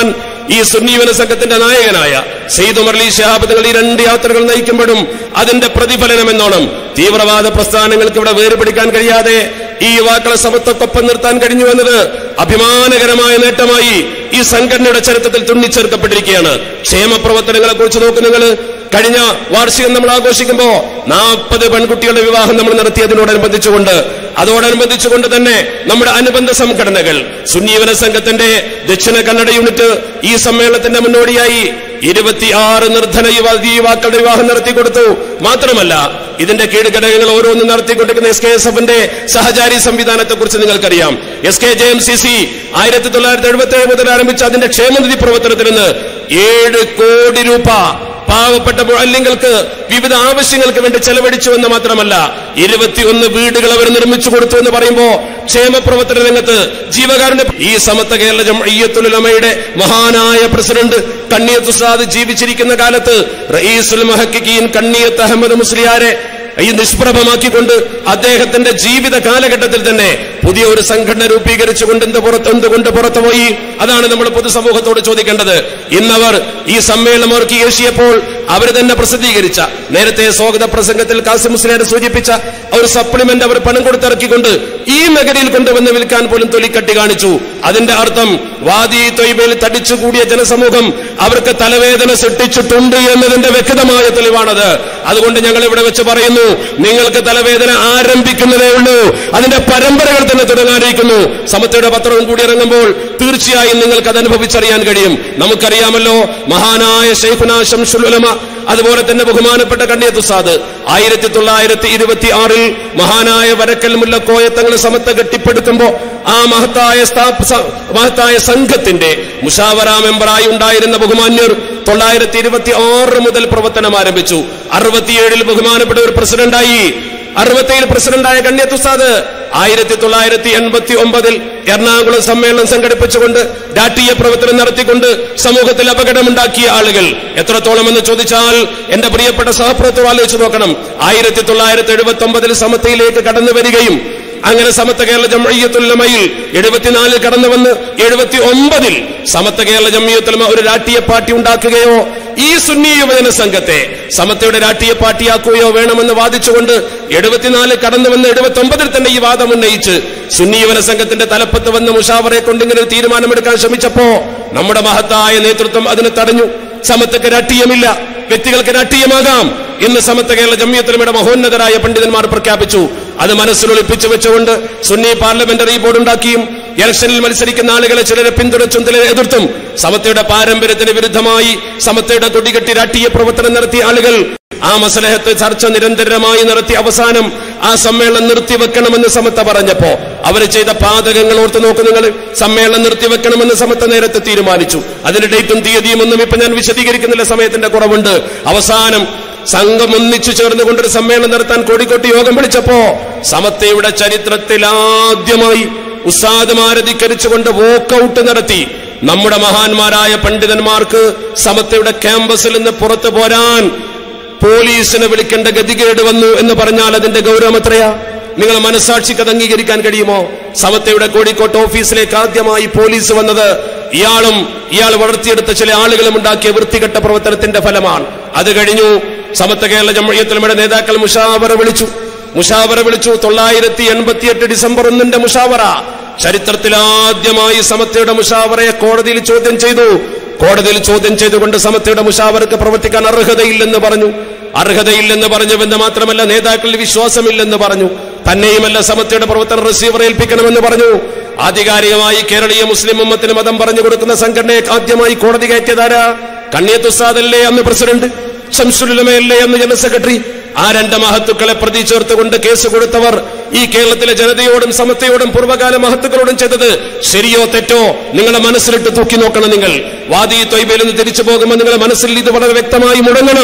ഈ സുന്നീവന സംഘത്തിന്റെ നായകനായ സെയ്ദ് ഉമർ അലി ഷഹാബ് തങ്ങൾ ഈ രണ്ട് യാത്രകൾ നയിക്കുമ്പോഴും അതിന്റെ പ്രതിഫലനം എന്നോണം തീവ്രവാദ പ്രസ്ഥാനങ്ങൾക്ക് ഇവിടെ വേർപിടിക്കാൻ കഴിയാതെ ഈ യുവാക്കളെ സമത്വക്കൊപ്പം നിർത്താൻ കഴിഞ്ഞു എന്നത് അഭിമാനകരമായ നേട്ടമായി ഈ സംഘടനയുടെ ചരിത്രത്തിൽ തുന്നിച്ചേർക്കപ്പെട്ടിരിക്കുകയാണ് ക്ഷേമ പ്രവർത്തനങ്ങളെ കുറിച്ച് നോക്ക് നിങ്ങൾ കഴിഞ്ഞ വാർഷികം നമ്മൾ ആഘോഷിക്കുമ്പോ നാൽപ്പത് പെൺകുട്ടികളുടെ വിവാഹം നമ്മൾ നടത്തിയതിനോടനുബന്ധിച്ചുകൊണ്ട് അതോടനുബന്ധിച്ചുകൊണ്ട് തന്നെ നമ്മുടെ അനുബന്ധ സംഘടനകൾ സുന്നീവന സംഘത്തിന്റെ ദക്ഷിണ കന്നഡ യൂണിറ്റ് ഈ സമ്മേളനത്തിന്റെ മുന്നോടിയായി ഇരുപത്തിയാറ് നിർധന യുവ യുവാക്കളുടെ വിവാഹം നടത്തിക്കൊടുത്തു മാത്രമല്ല ഇതിന്റെ കീഴ്ഘടകങ്ങൾ ഓരോന്നും നടത്തിക്കൊണ്ടിരിക്കുന്ന എസ് കെ എസ് എഫിന്റെ സഹചാരി സംവിധാനത്തെ കുറിച്ച് നിങ്ങൾക്കറിയാം S K J M C C ആയിരത്തി തൊള്ളായിരത്തി എഴുപത്തി ഏഴ് മുതൽ ആരംഭിച്ച അതിന്റെ ക്ഷേമനിധി പ്രവർത്തനത്തിൽ നിന്ന് ഏഴ് കോടി രൂപ പാവപ്പെട്ട മുഅല്ലിങ്ങൾക്ക് വിവിധ ആവശ്യങ്ങൾക്ക് വേണ്ടി ചെലവഴിച്ചു എന്ന് മാത്രമല്ല ഇരുപത്തിയൊന്ന് വീടുകൾ അവർ നിർമ്മിച്ചു കൊടുത്തു എന്ന് പറയുമ്പോ ക്ഷേമ പ്രവർത്തന രംഗത്ത് ജീവകാരുണ്യ ഈ സമത്വ കേരള ജംഇയ്യത്തുലമയുടെ മഹാനായ പ്രസിഡന്റ് കണ്ണിയത്ത് ഉസ്താദ് ജീവിച്ചിരിക്കുന്ന കാലത്ത് റയീസുൽ മഹക്കിൻ കണ്ണിയത്ത് അഹമ്മദ് മുസ്ലിയാരെ ഈ നിഷ്പ്രഭമാക്കിക്കൊണ്ട് അദ്ദേഹത്തിന്റെ ജീവിത കാലഘട്ടത്തിൽ തന്നെ പുതിയ ഒരു സംഘടന രൂപീകരിച്ചുകൊണ്ട് എന്ത് പുറത്ത് എന്തുകൊണ്ട് പുറത്തുപോയി അതാണ് നമ്മൾ പൊതുസമൂഹത്തോട് ചോദിക്കേണ്ടത് ഇന്നവർ ഈ സമ്മേളനം അവർക്ക് ഏഷ്യപ്പോൾ അവർ തന്നെ പ്രസിദ്ധീകരിച്ച നേരത്തെ സ്വാഗത പ്രസംഗത്തിൽ കാസിം മുസ്ലിയാരെ സൂചിപ്പിച്ച ഒരു സപ്ലിമെന്റ് അവർ പണം കൊടുത്തിറക്കിക്കൊണ്ട് ഈ നഗരിയിൽ കൊണ്ടുവന്ന് വിൽക്കാൻ പോലും തൊലിക്കട്ടി കാണിച്ചു അതിന്റെ അർത്ഥം വാദി തൊയ്ബയിൽ തടിച്ചുകൂടിയ ജനസമൂഹം അവർക്ക് തലവേദന സൃഷ്ടിച്ചിട്ടുണ്ട് എന്നതിന്റെ വ്യക്തമായ തെളിവാണത് അതുകൊണ്ട് ഞങ്ങൾ ഇവിടെ വെച്ച് പറയുന്നു നിങ്ങൾക്ക് തലവേദന ആരംഭിക്കുന്നതേ ഉള്ളൂ അതിന്റെ പരമ്പരകൾ തന്നെ തുടങ്ങാനിരിക്കുന്നു സമത്വയുടെ പത്രവും കൂടി ഇറങ്ങുമ്പോൾ തീർച്ചയായും നിങ്ങൾക്ക് അത് അനുഭവിച്ചറിയാൻ കഴിയും നമുക്കറിയാമല്ലോ മഹാനായ ഷെയ്ഖുന ശംസുൽ ഉലമ അതുപോലെ തന്നെ ബഹുമാനപ്പെട്ട കണ്ണിയത്തുസാദ് ആയിരത്തി തൊള്ളായിരത്തി ഇരുപത്തി ആറിൽ മഹാനായ വരക്കൽ മുല്ലക്കോയത്തങ്ങൾ സമത്വ കെട്ടിപ്പടുക്കുമ്പോ ആ മഹത്തായ സ്ഥാപ- സ- മഹത്തായ സംഘത്തിന്റെ മുഷാവറ മെമ്പറായി ഉണ്ടായിരുന്ന ബഹുമാന്യർ തൊള്ളായിരത്തി ഇരുപത്തി ആറ് മുതൽ പ്രവർത്തനം ആരംഭിച്ചു അറുപത്തിയേഴിൽ ബഹുമാനപ്പെട്ട ഒരു പ്രസിഡന്റായി അറുപത്തിയേഴ് പ്രസിഡന്റായ കണ്യത്തുസാദ് ആയിരത്തി തൊള്ളായിരത്തി എൺപത്തി ഒമ്പതിൽ എറണാകുളം സമ്മേളനം സംഘടിപ്പിച്ചുകൊണ്ട് രാഷ്ട്രീയ പ്രവർത്തനം നടത്തിക്കൊണ്ട് സമൂഹത്തിൽ അപകടമുണ്ടാക്കിയ ആളുകൾ എത്രത്തോളം എന്ന് ചോദിച്ചാൽ എന്റെ പ്രിയപ്പെട്ട സഹപ്രവർത്തകർ ആലോചിച്ച് നോക്കണം ആയിരത്തി തൊള്ളായിരത്തി എഴുപത്തി ഒമ്പതിൽ സമത്തയിലേക്ക് കടന്നു വരികയും അങ്ങനെ സമത്വ കേരള ജംഇയ്യത്തുല്ലമയിൽ എഴുപത്തിനാലിൽ കടന്നു വന്ന് എഴുപത്തി ഒമ്പതിൽ സമത്വ കേരള ജംഇയ്യത്തുലമ ഒരു രാഷ്ട്രീയ പാർട്ടി ഉണ്ടാക്കുകയോ ഈ സുന്നി യുവജന സംഘത്തെ സമത്വയുടെ രാഷ്ട്രീയ പാർട്ടിയാക്കുകയോ വേണമെന്ന് വാദിച്ചുകൊണ്ട് എഴുപത്തിനാല് കടന്നു വന്ന് എഴുപത്തി ഒമ്പതിൽ തന്നെ ഈ വാദം ഉന്നയിച്ച് സുന്നി യുവന സംഘത്തിന്റെ തലപ്പത്ത് വന്ന് മുഷാവറെ കൊണ്ട് ഇങ്ങനെ ഒരു തീരുമാനമെടുക്കാൻ ശ്രമിച്ചപ്പോ നമ്മുടെ മഹത്തായ നേതൃത്വം അതിന് തടഞ്ഞു സമത്വക്ക് രാഷ്ട്രീയമില്ല വ്യക്തികൾക്ക് രാഷ്ട്രീയമാകാം ഇന്ന് സമത്വ കേരള ജമ്മിയത്തിലുമയുടെ മഹോന്നതരായ പണ്ഡിതന്മാർ പ്രഖ്യാപിച്ചു അത് മനസ്സിലൊളിപ്പിച്ചു വെച്ചുകൊണ്ട് സുന്നി പാർലമെന്ററി ബോർഡ് ഉണ്ടാക്കിയും ഇലക്ഷനിൽ മത്സരിക്കുന്ന ആളുകളെ ചിലരെ പിന്തുണച്ചും ചിലരെ എതിർത്തും സമത്വയുടെ പാരമ്പര്യത്തിന് വിരുദ്ധമായി സമത്വയുടെ കൊടികെട്ടി രാഷ്ട്രീയ പ്രവർത്തനം നടത്തിയ ആളുകൾ ആ മസലഹത്ത് ചർച്ച നിരന്തരമായി നടത്തി അവസാനം ആ സമ്മേളനം നിർത്തിവെക്കണമെന്ന് സമത്ത പറഞ്ഞപ്പോ അവർ ചെയ്ത പാതകങ്ങൾ ഓർത്ത് നോക്ക് നിങ്ങൾ സമ്മേളനം നിർത്തിവെക്കണമെന്ന് സമത്ത നേരത്തെ തീരുമാനിച്ചു അതിന്റെ ഡേറ്റും തീയതിയും ഒന്നും ഇപ്പൊ ഞാൻ വിശദീകരിക്കുന്നില്ല സമയത്തിന്റെ കുറവുണ്ട് അവസാനം സംഘം ഒന്നിച്ചു ചേർന്നുകൊണ്ടൊരു സമ്മേളനം നടത്താൻ കോഴിക്കോട്ട് യോഗം വിളിച്ചപ്പോ സമത്തയുടെ ചരിത്രത്തിൽ ആദ്യമായി ഉസ്താദുമാരെ ധിക്കരിച്ചുകൊണ്ട് വോക്കൌട്ട് നടത്തി നമ്മുടെ മഹാന്മാരായ പണ്ഡിതന്മാർക്ക് സമത്തയുടെ ക്യാമ്പസിൽ നിന്ന് പുറത്തു പോരാൻ പോലീസിനെ വിളിക്കേണ്ട ഗതികേട് വന്നു എന്ന് പറഞ്ഞാൽ അതിന്റെ ഗൗരവം എത്രയാ നിങ്ങൾ മനസാക്ഷിക്ക് അത് അംഗീകരിക്കാൻ കഴിയുമോ സമത്തയുടെ കോഴിക്കോട്ട് ഓഫീസിലേക്ക് ആദ്യമായി പോലീസ് വന്നത് ഇയാളും ഇയാൾ വളർത്തിയെടുത്ത ചില ആളുകളും ഉണ്ടാക്കിയ വൃത്തികെട്ട പ്രവർത്തനത്തിന്റെ ഫലമാണ് അത് കഴിഞ്ഞു സമത്വ കേരള ജമയത്തിലുമയുടെ നേതാക്കൾ മുഷാവറ വിളിച്ചു മുഷാവറ വിളിച്ചു തൊള്ളായിരത്തി എൺപത്തിയെട്ട് ഡിസംബർ ഒന്നിന്റെ മുഷാവറ ചരിത്രത്തിൽ ആദ്യമായി സമത്തയുടെ മുഷാവറയെ കോടതിയിൽ ചോദ്യം ചെയ്തു കോടതിയിൽ ചോദ്യം ചെയ്തുകൊണ്ട് സമത്തയുടെ മുഷാവർക്ക് പ്രവർത്തിക്കാൻ അർഹതയില്ലെന്ന് പറഞ്ഞു അർഹതയില്ലെന്ന് പറഞ്ഞുവെന്ന് മാത്രമല്ല നേതാക്കളിൽ വിശ്വാസമില്ലെന്ന് പറഞ്ഞു തന്നെയുമല്ല സമത്തയുടെ പ്രവർത്തനം റിസീവർ ഏൽപ്പിക്കണമെന്ന് പറഞ്ഞു ആധികാരികമായി കേരളീയ മുസ്ലിം ഉമ്മത്തിന് മതം പറഞ്ഞു കൊടുക്കുന്ന സംഘടനയെ ആദ്യമായി കോടതി കയറ്റിയതാരാ കണ്ണിയത്തുസാദല്ലേ അന്ന് പ്രസിഡന്റ് ഷംസുലുലമയല്ലേ അന്ന് ജനറൽ സെക്രട്ടറി ആ രണ്ട് മഹത്തുക്കളെ പ്രതി ചേർത്തുകൊണ്ട് കേസ് കൊടുത്തവർ ഈ കേരളത്തിലെ ജനതയോടും സമത്വയോടും പൂർവ്വകാല മഹത്തുക്കളോടും ചെയ്തത് ശരിയോ തെറ്റോ നിങ്ങളെ മനസ്സിലിട്ട് തൂക്കി നോക്കണം നിങ്ങൾ വാദി തൊയ്ബയിൽ നിന്ന് തിരിച്ചു പോകുമ്പോൾ നിങ്ങളുടെ മനസ്സിൽ ഇത് വളരെ വ്യക്തമായി മുടങ്ങണം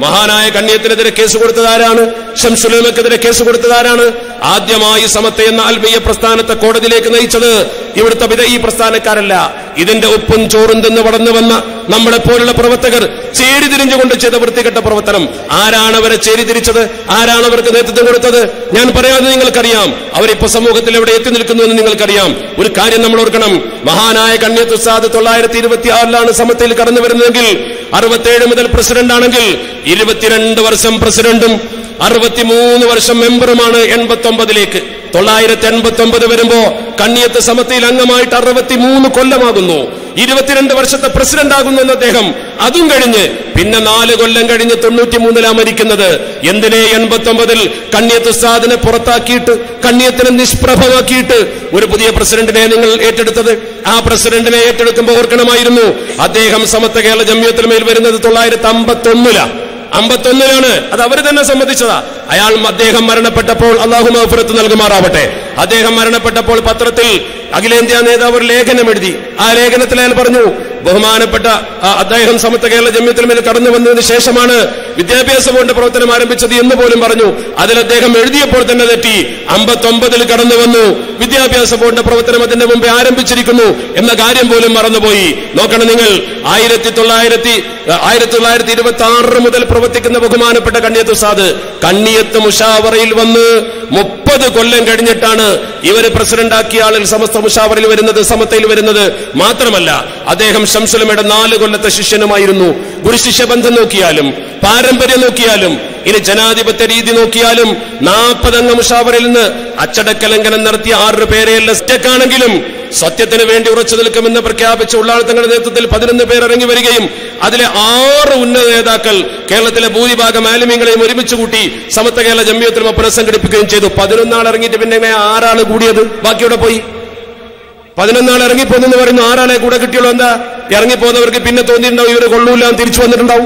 മഹാനായ കണ്ണിയത്തിനെതിരെ കേസ് കൊടുത്തത് ആരാണ് ഷംസുലമക്കെതിരെ കേസ് കൊടുത്തത് ആരാണ് ആദ്യമായി സമത്തെ എന്ന ആത്മീയ പ്രസ്ഥാനത്തെ കോടതിയിലേക്ക് നയിച്ചത് ഇവിടുത്തെ വിധ ഈ പ്രസ്ഥാനക്കാരല്ല ഇതിന്റെ ഉപ്പും ചോറും തിന്ന് വളർന്നു വന്ന നമ്മളെ പോലുള്ള പ്രവർത്തകർ ചേരിതിരിഞ്ഞുകൊണ്ട് ചെയ്ത വൃത്തികെട്ട പ്രവർത്തനം ആരാണ് അവരെ ചേരിതിരിച്ചത് ആരാണ് അവർക്ക് നേതൃത്വം കൊടുത്തത് ഞാൻ പറയാതെ നിങ്ങൾക്കറിയാം അവരിപ്പോ സമൂഹത്തിൽ എവിടെ എത്തി നിൽക്കുന്നു എന്ന് നിങ്ങൾക്കറിയാം ഒരു കാര്യം നമ്മൾ ഓർക്കണം മഹാനായ കണ്യത്ത് ഉസ്താദ് തൊള്ളായിരത്തി ഇരുപത്തി ആറിലാണ് സമത്തിൽ കടന്നു വരുന്നതെങ്കിൽ അറുപത്തേഴ് മുതൽ പ്രസിഡന്റ് ആണെങ്കിൽ ഇരുപത്തിരണ്ട് വർഷം പ്രസിഡന്റും അറുപത്തിമൂന്ന് വർഷം മെമ്പറുമാണ് എൺപത്തി ഒമ്പതിലേക്ക് തൊള്ളായിരത്തി എൺപത്തി ഒമ്പത് വരുമ്പോ കണ്ണിയത്ത് സമത്തിയിൽ അംഗമായിട്ട് അറുപത്തിമൂന്ന് കൊല്ലമാകുന്നു ഇരുപത്തിരണ്ട് വർഷത്തെ പ്രസിഡന്റ് ആകുന്നു എന്ന് അദ്ദേഹം അതും കഴിഞ്ഞ് പിന്നെ നാല് കൊല്ലം കഴിഞ്ഞ് തൊണ്ണൂറ്റി മൂന്നിലാണ് മരിക്കുന്നത് എന്തിനെ എൺപത്തി ഒമ്പതിൽ കണ്ണിയത്ത് ഉസ്താദിനെ പുറത്താക്കിയിട്ട് കണ്ണിയത്തിനെ നിഷ്പ്രഭമാക്കിയിട്ട് ഒരു പുതിയ പ്രസിഡന്റിനെ നിങ്ങൾ ഏറ്റെടുത്തത് ആ പ്രസിഡന്റിനെ ഏറ്റെടുക്കുമ്പോൾ ഓർക്കണമായിരുന്നു അദ്ദേഹം സമത്വ കേരള ജമ്യത്തിന് മേൽ വരുന്നത് തൊള്ളായിരത്തി അമ്പത്തി ഒന്നിലാണ് അമ്പത്തൊന്നിലാണ് അത് അവർ തന്നെ സമ്മതിച്ചതാ അയാൾ അദ്ദേഹം മരണപ്പെട്ടപ്പോൾ അള്ളാഹു മഹഫുറത്ത് നൽകുമാറാവട്ടെ അദ്ദേഹം മരണപ്പെട്ടപ്പോൾ പത്രത്തിൽ അഖിലേന്ത്യാ നേതാവ് ഒരു ലേഖനം എഴുതി ആ ലേഖനത്തിൽ അയാൾ പറഞ്ഞു ബഹുമാനപ്പെട്ട ആ, അദ്ദേഹം സമത്വ കേരള ജമ്യത്തിൽ മേൽ കടന്നു വന്നതിന് ശേഷമാണ് വിദ്യാഭ്യാസ ബോർഡ് പ്രവർത്തനം ആരംഭിച്ചത് എന്ന് പോലും പറഞ്ഞു അതിൽ അദ്ദേഹം എഴുതിയപ്പോൾ തന്നെ തെറ്റി അമ്പത്തൊമ്പതിൽ കടന്നു വന്നു വിദ്യാഭ്യാസ ബോർഡിന്റെ പ്രവർത്തനം അതിന്റെ മുമ്പേ ആരംഭിച്ചിരിക്കുന്നു എന്ന കാര്യം പോലും മറന്നുപോയി നോക്കണം നിങ്ങൾ ആയിരത്തി തൊള്ളായിരത്തി ആയിരത്തി തൊള്ളായിരത്തി ഇരുപത്തി ആറ് മുതൽ പ്രവർത്തിക്കുന്ന ബഹുമാനപ്പെട്ട കണ്ണിയത്ത് ഉസ്താദ് കണ്ണിയത്ത് മുഷാവറയിൽ വന്ന് മുപ്പത് കൊല്ലം കഴിഞ്ഞിട്ടാണ് ഇവര് പ്രസിഡന്റാക്കിയ ആളിൽ സമസ്ത മുഷാവറയിൽ വരുന്നത് സമത്തയിൽ വരുന്നത് മാത്രമല്ല അദ്ദേഹം ശംസുലമയുടെ നാല് കൊല്ലത്തെ ശിഷ്യനുമായിരുന്നു ഗുരുശിഷ്യ ബന്ധം നോക്കിയാലും പാരമ്പര്യം നോക്കിയാലും ഇനി ജനാധിപത്യ രീതി നോക്കിയാലും നാൽപ്പതംഗ മുഷാവറിൽ നിന്ന് അച്ചടക്ക ലംഘനം നടത്തിയ ആറ് പേരെയല്ല സ്റ്റെക്കാണെങ്കിലും സത്യത്തിന് വേണ്ടി ഉറച്ചു നിൽക്കുമെന്ന് പ്രഖ്യാപിച്ച ഉള്ളാൾ തങ്ങളുടെ നേതൃത്വത്തിൽ പതിനൊന്ന് പേർ ഇറങ്ങി വരികയും അതിലെ ആറ് ഉന്നത നേതാക്കൾ കേരളത്തിലെ ഭൂരിഭാഗം ആലിമ്യങ്ങളെയും ഒരുമിച്ച് കൂട്ടി സമത്വ കേരള ജമ്മിയത്തിൽ പുനഃസംഘടിപ്പിക്കുകയും ചെയ്തു പതിനൊന്നാൾ ഇറങ്ങിയിട്ട് പിന്നെ ഇങ്ങനെ ആറാള് കൂടിയത് ബാക്കിയുടെ പോയി പതിനൊന്നാൾ ഇറങ്ങിപ്പോന്നെന്ന് പറയുന്നു ആറാളെ കൂടെ കിട്ടിയുള്ളൂ എന്താ ഇറങ്ങിപ്പോന്നവർക്ക് പിന്നെ തോന്നിയിട്ടുണ്ടാവും ഇവര് കൊള്ളൂല എന്ന് തിരിച്ചു വന്നിട്ടുണ്ടാവും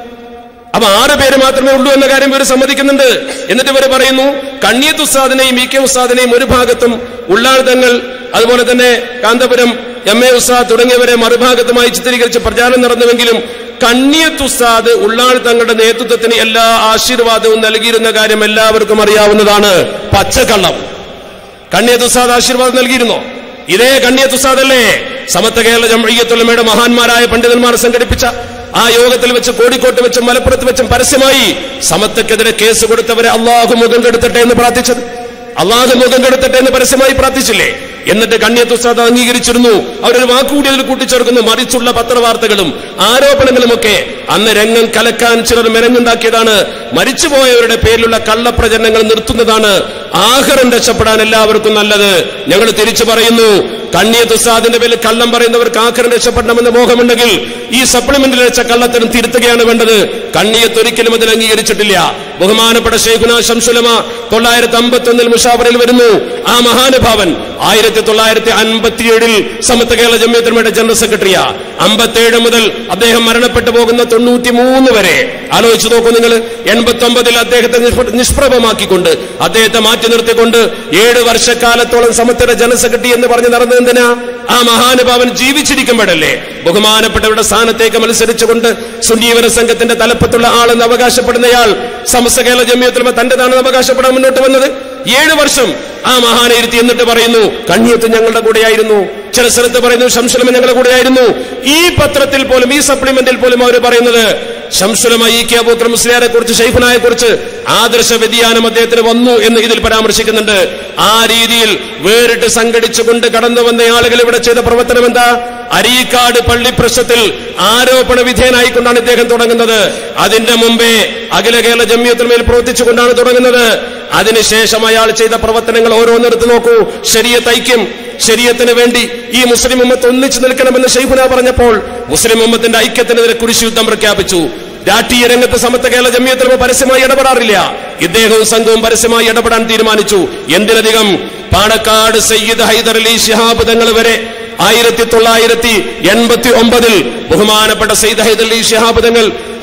അപ്പൊ ആറ് പേര് മാത്രമേ ഉള്ളൂ എന്ന കാര്യം ഇവർ സമ്മതിക്കുന്നുണ്ട് എന്നിട്ട് ഇവർ പറയുന്നു കണ്ണിയത്ത് ഉസ്താദിനെയും ഇ കെ ഉസ്താദിനെയും ഒരു ഭാഗത്തും ഉള്ളാഴ്തങ്ങൾ അതുപോലെ തന്നെ കാന്തപുരം എം എ ഉസ്താദ് തുടങ്ങിയവരെ മറുഭാഗത്തുമായി ചിത്രീകരിച്ച് പ്രചാരണം നടന്നുവെങ്കിലും കണ്ണിയത്ത് ഉസ്താദ് ഉള്ളാൾ തങ്ങളുടെ നേതൃത്വത്തിന് എല്ലാ ആശീർവാദവും നൽകിയിരുന്ന കാര്യം എല്ലാവർക്കും അറിയാവുന്നതാണ് പച്ചക്കള്ളം കണ്ണിയത്ത് ഉസ്താദ് ആശീർവാദം നൽകിയിരുന്നോ ഇതേ കണ്ണിയത്ത് ഉസ്താദല്ലേ സമത്വ കേരള ജംഇയ്യത്തുലമയുടെ മഹാന്മാരായ പണ്ഡിതന്മാർ സംഘടിപ്പിച്ച ആ യോഗത്തിൽ വെച്ച് കോഴിക്കോട്ട് വെച്ചും മലപ്പുറത്ത് വെച്ചും പരസ്യമായി സമത്വക്കെതിരെ കേസ് കൊടുത്തവരെ അള്ളാഹു മുഖം കെടുത്തട്ടെ എന്ന് പ്രാർത്ഥിച്ചത് അള്ളാഹു മുഖം കെടുത്തട്ടെ എന്ന് പരസ്യമായി പ്രാർത്ഥിച്ചില്ലേ എന്നിട്ട് കണ്ണിയത്ത് ഉസ്താദ് അംഗീകരിച്ചിരുന്നു അവരൊരു വാക്കുകൂടി അതിൽ കൂട്ടിച്ചേർക്കുന്നു മറിച്ചുള്ള പത്രവാർത്തകളും ആരോപണങ്ങളുമൊക്കെ അന്ന് രംഗം കലക്കാൻ ചിലർ മെനഞ്ഞുണ്ടാക്കിയതാണ് മരിച്ചുപോയവരുടെ പേരിലുള്ള കള്ളപ്രചരണങ്ങൾ നിർത്തുന്നതാണ് ആഹാരം രക്ഷപ്പെടാൻ എല്ലാവർക്കും നല്ലത് ഞങ്ങൾ തിരിച്ചു പറയുന്നു കണ്ണിയത്ത് ഉസ്താദിന്റെ പേരിൽ കള്ളം പറയുന്നവർക്ക് ആഹാരം രക്ഷപ്പെടണമെന്ന് മോഹമുണ്ടെങ്കിൽ ഈ സപ്ലിമെന്റിൽ വെച്ച കള്ളത്തിനും തിരുത്തുകയാണ് വേണ്ടത് കണ്ണിയത്ത് ഒരിക്കലും അതിൽ അംഗീകരിച്ചിട്ടില്ല ബഹുമാനപ്പെട്ട ഷെയ്ഖുന ശംസുലമ തൊള്ളായിരത്തി അമ്പത്തി ഒന്നിൽ മുഷാവറിൽ വരുന്നു ആ മഹാനുഭാവൻ ആയിരത്തി തൊള്ളായിരത്തി അൻപത്തിയേഴിൽ സമത്വ കേരള ജമ്മിയത്തിനുമയുടെ ജനറൽ സെക്രട്ടറിയാ അമ്പത്തേഴ് മുതൽ അദ്ദേഹം മരണപ്പെട്ടു പോകുന്ന തൊണ്ണൂറ്റി മൂന്ന് വരെ ആലോചിച്ചു നോക്കൂ നിങ്ങൾ എൺപത്തി ഒമ്പതിൽ അദ്ദേഹത്തെ നിഷ്പ്ര- നിഷ്പ്രഭമാക്കിക്കൊണ്ട് അദ്ദേഹത്തെ മാറ്റി നിർത്തിക്കൊണ്ട് ഏഴ് വർഷക്കാലത്തോളം സമത്വയുടെ ജനറൽ സെക്രട്ടറി എന്ന് പറഞ്ഞ് നടന്നത് എന്തിനാ ആ മഹാനുഭാവൻ ജീവിച്ചിരിക്കുമ്പോഴല്ലേ ബഹുമാനപ്പെട്ടവരുടെ സ്ഥാനത്തേക്ക് മത്സരിച്ചുകൊണ്ട് സുന്നീവന സംഘത്തിന്റെ തലപ്പത്തുള്ള ആളെന്ന് അവകാശപ്പെടുന്നയാൾ സമസ്ത കേരള ജമ്മിയത്തിൽ തന്റേതാണെന്ന് അവകാശപ്പെടാൻ മുന്നോട്ട് വന്നത് ഏഴ് വർഷം ആ മഹാനെ ഇരുത്തി എന്നിട്ട് പറയുന്നു കണ്ണിയത്ത് ഞങ്ങളുടെ കൂടെയായിരുന്നു ചില സ്ഥലത്ത് പറയുന്നു ശംസുലമ ഞങ്ങളുടെ കൂടെയായിരുന്നു ഈ പത്രത്തിൽ പോലും ഈ സപ്ലിമെന്റിൽ പോലും അവർ പറയുന്നത് ശംസുലമ ഈ കെ അബൂത്ര മുസ്ലിയാരെ കുറിച്ച് ഷെയ്ഖുനായെ കുറിച്ച് ആദർശ വ്യതിയാനം അദ്ദേഹത്തിന് വന്നു എന്ന് ഇതിൽ പരാമർശിക്കുന്നുണ്ട് ആ രീതിയിൽ വേറിട്ട് സംഘടിച്ചുകൊണ്ട് കടന്നു വന്ന ആളുകൾ ഇവിടെ ചെയ്ത പ്രവർത്തനം എന്താ അരീക്കാട് പള്ളി പ്രശ്നത്തിൽ ആരോപണ വിധേയനായിക്കൊണ്ടാണ് ഇദ്ദേഹം തുടങ്ങുന്നത് അതിന്റെ മുമ്പേ അഖില കേരള ജമ്മിയത്തിന്മേൽ പ്രവർത്തിച്ചുകൊണ്ടാണ് തുടങ്ങുന്നത് അതിനുശേഷം അയാൾ ചെയ്ത പ്രവർത്തനങ്ങൾ ഓരോന്നെടുത്ത് നോക്കൂ ശരീരത്ത് ഐക്യം ശരീരത്തിന് വേണ്ടി ഈ മുസ്ലിം ഉമ്മത്ത് ഒന്നിച്ചു നിൽക്കണമെന്ന് ഷെയ്ഖുന പറഞ്ഞപ്പോൾ മുസ്ലിം ഉമ്മത്തിന്റെ ഐക്യത്തിനെതിരെ കുരിശ് യുദ്ധം പ്രഖ്യാപിച്ചു രാഷ്ട്രീയ രംഗത്ത് സമത്വ കേരള ജമ്മിയത്തിലും പരസ്യമായി ഇടപെടാറില്ല ഇദ്ദേഹവും സംഘവും പരസ്യമായി ഇടപെടാൻ തീരുമാനിച്ചു എന്തിനധികം പാണക്കാട് സയ്യിദ് ഹൈദർ അലി ശിഹാബ് തങ്ങൾ വരെ ആയിരത്തി തൊള്ളായിരത്തി എൺപത്തി ഒമ്പതിൽ ബഹുമാനപ്പെട്ട സയ്യിദ് ഹൈദർ അലി ശിഹാബ് തങ്ങൾ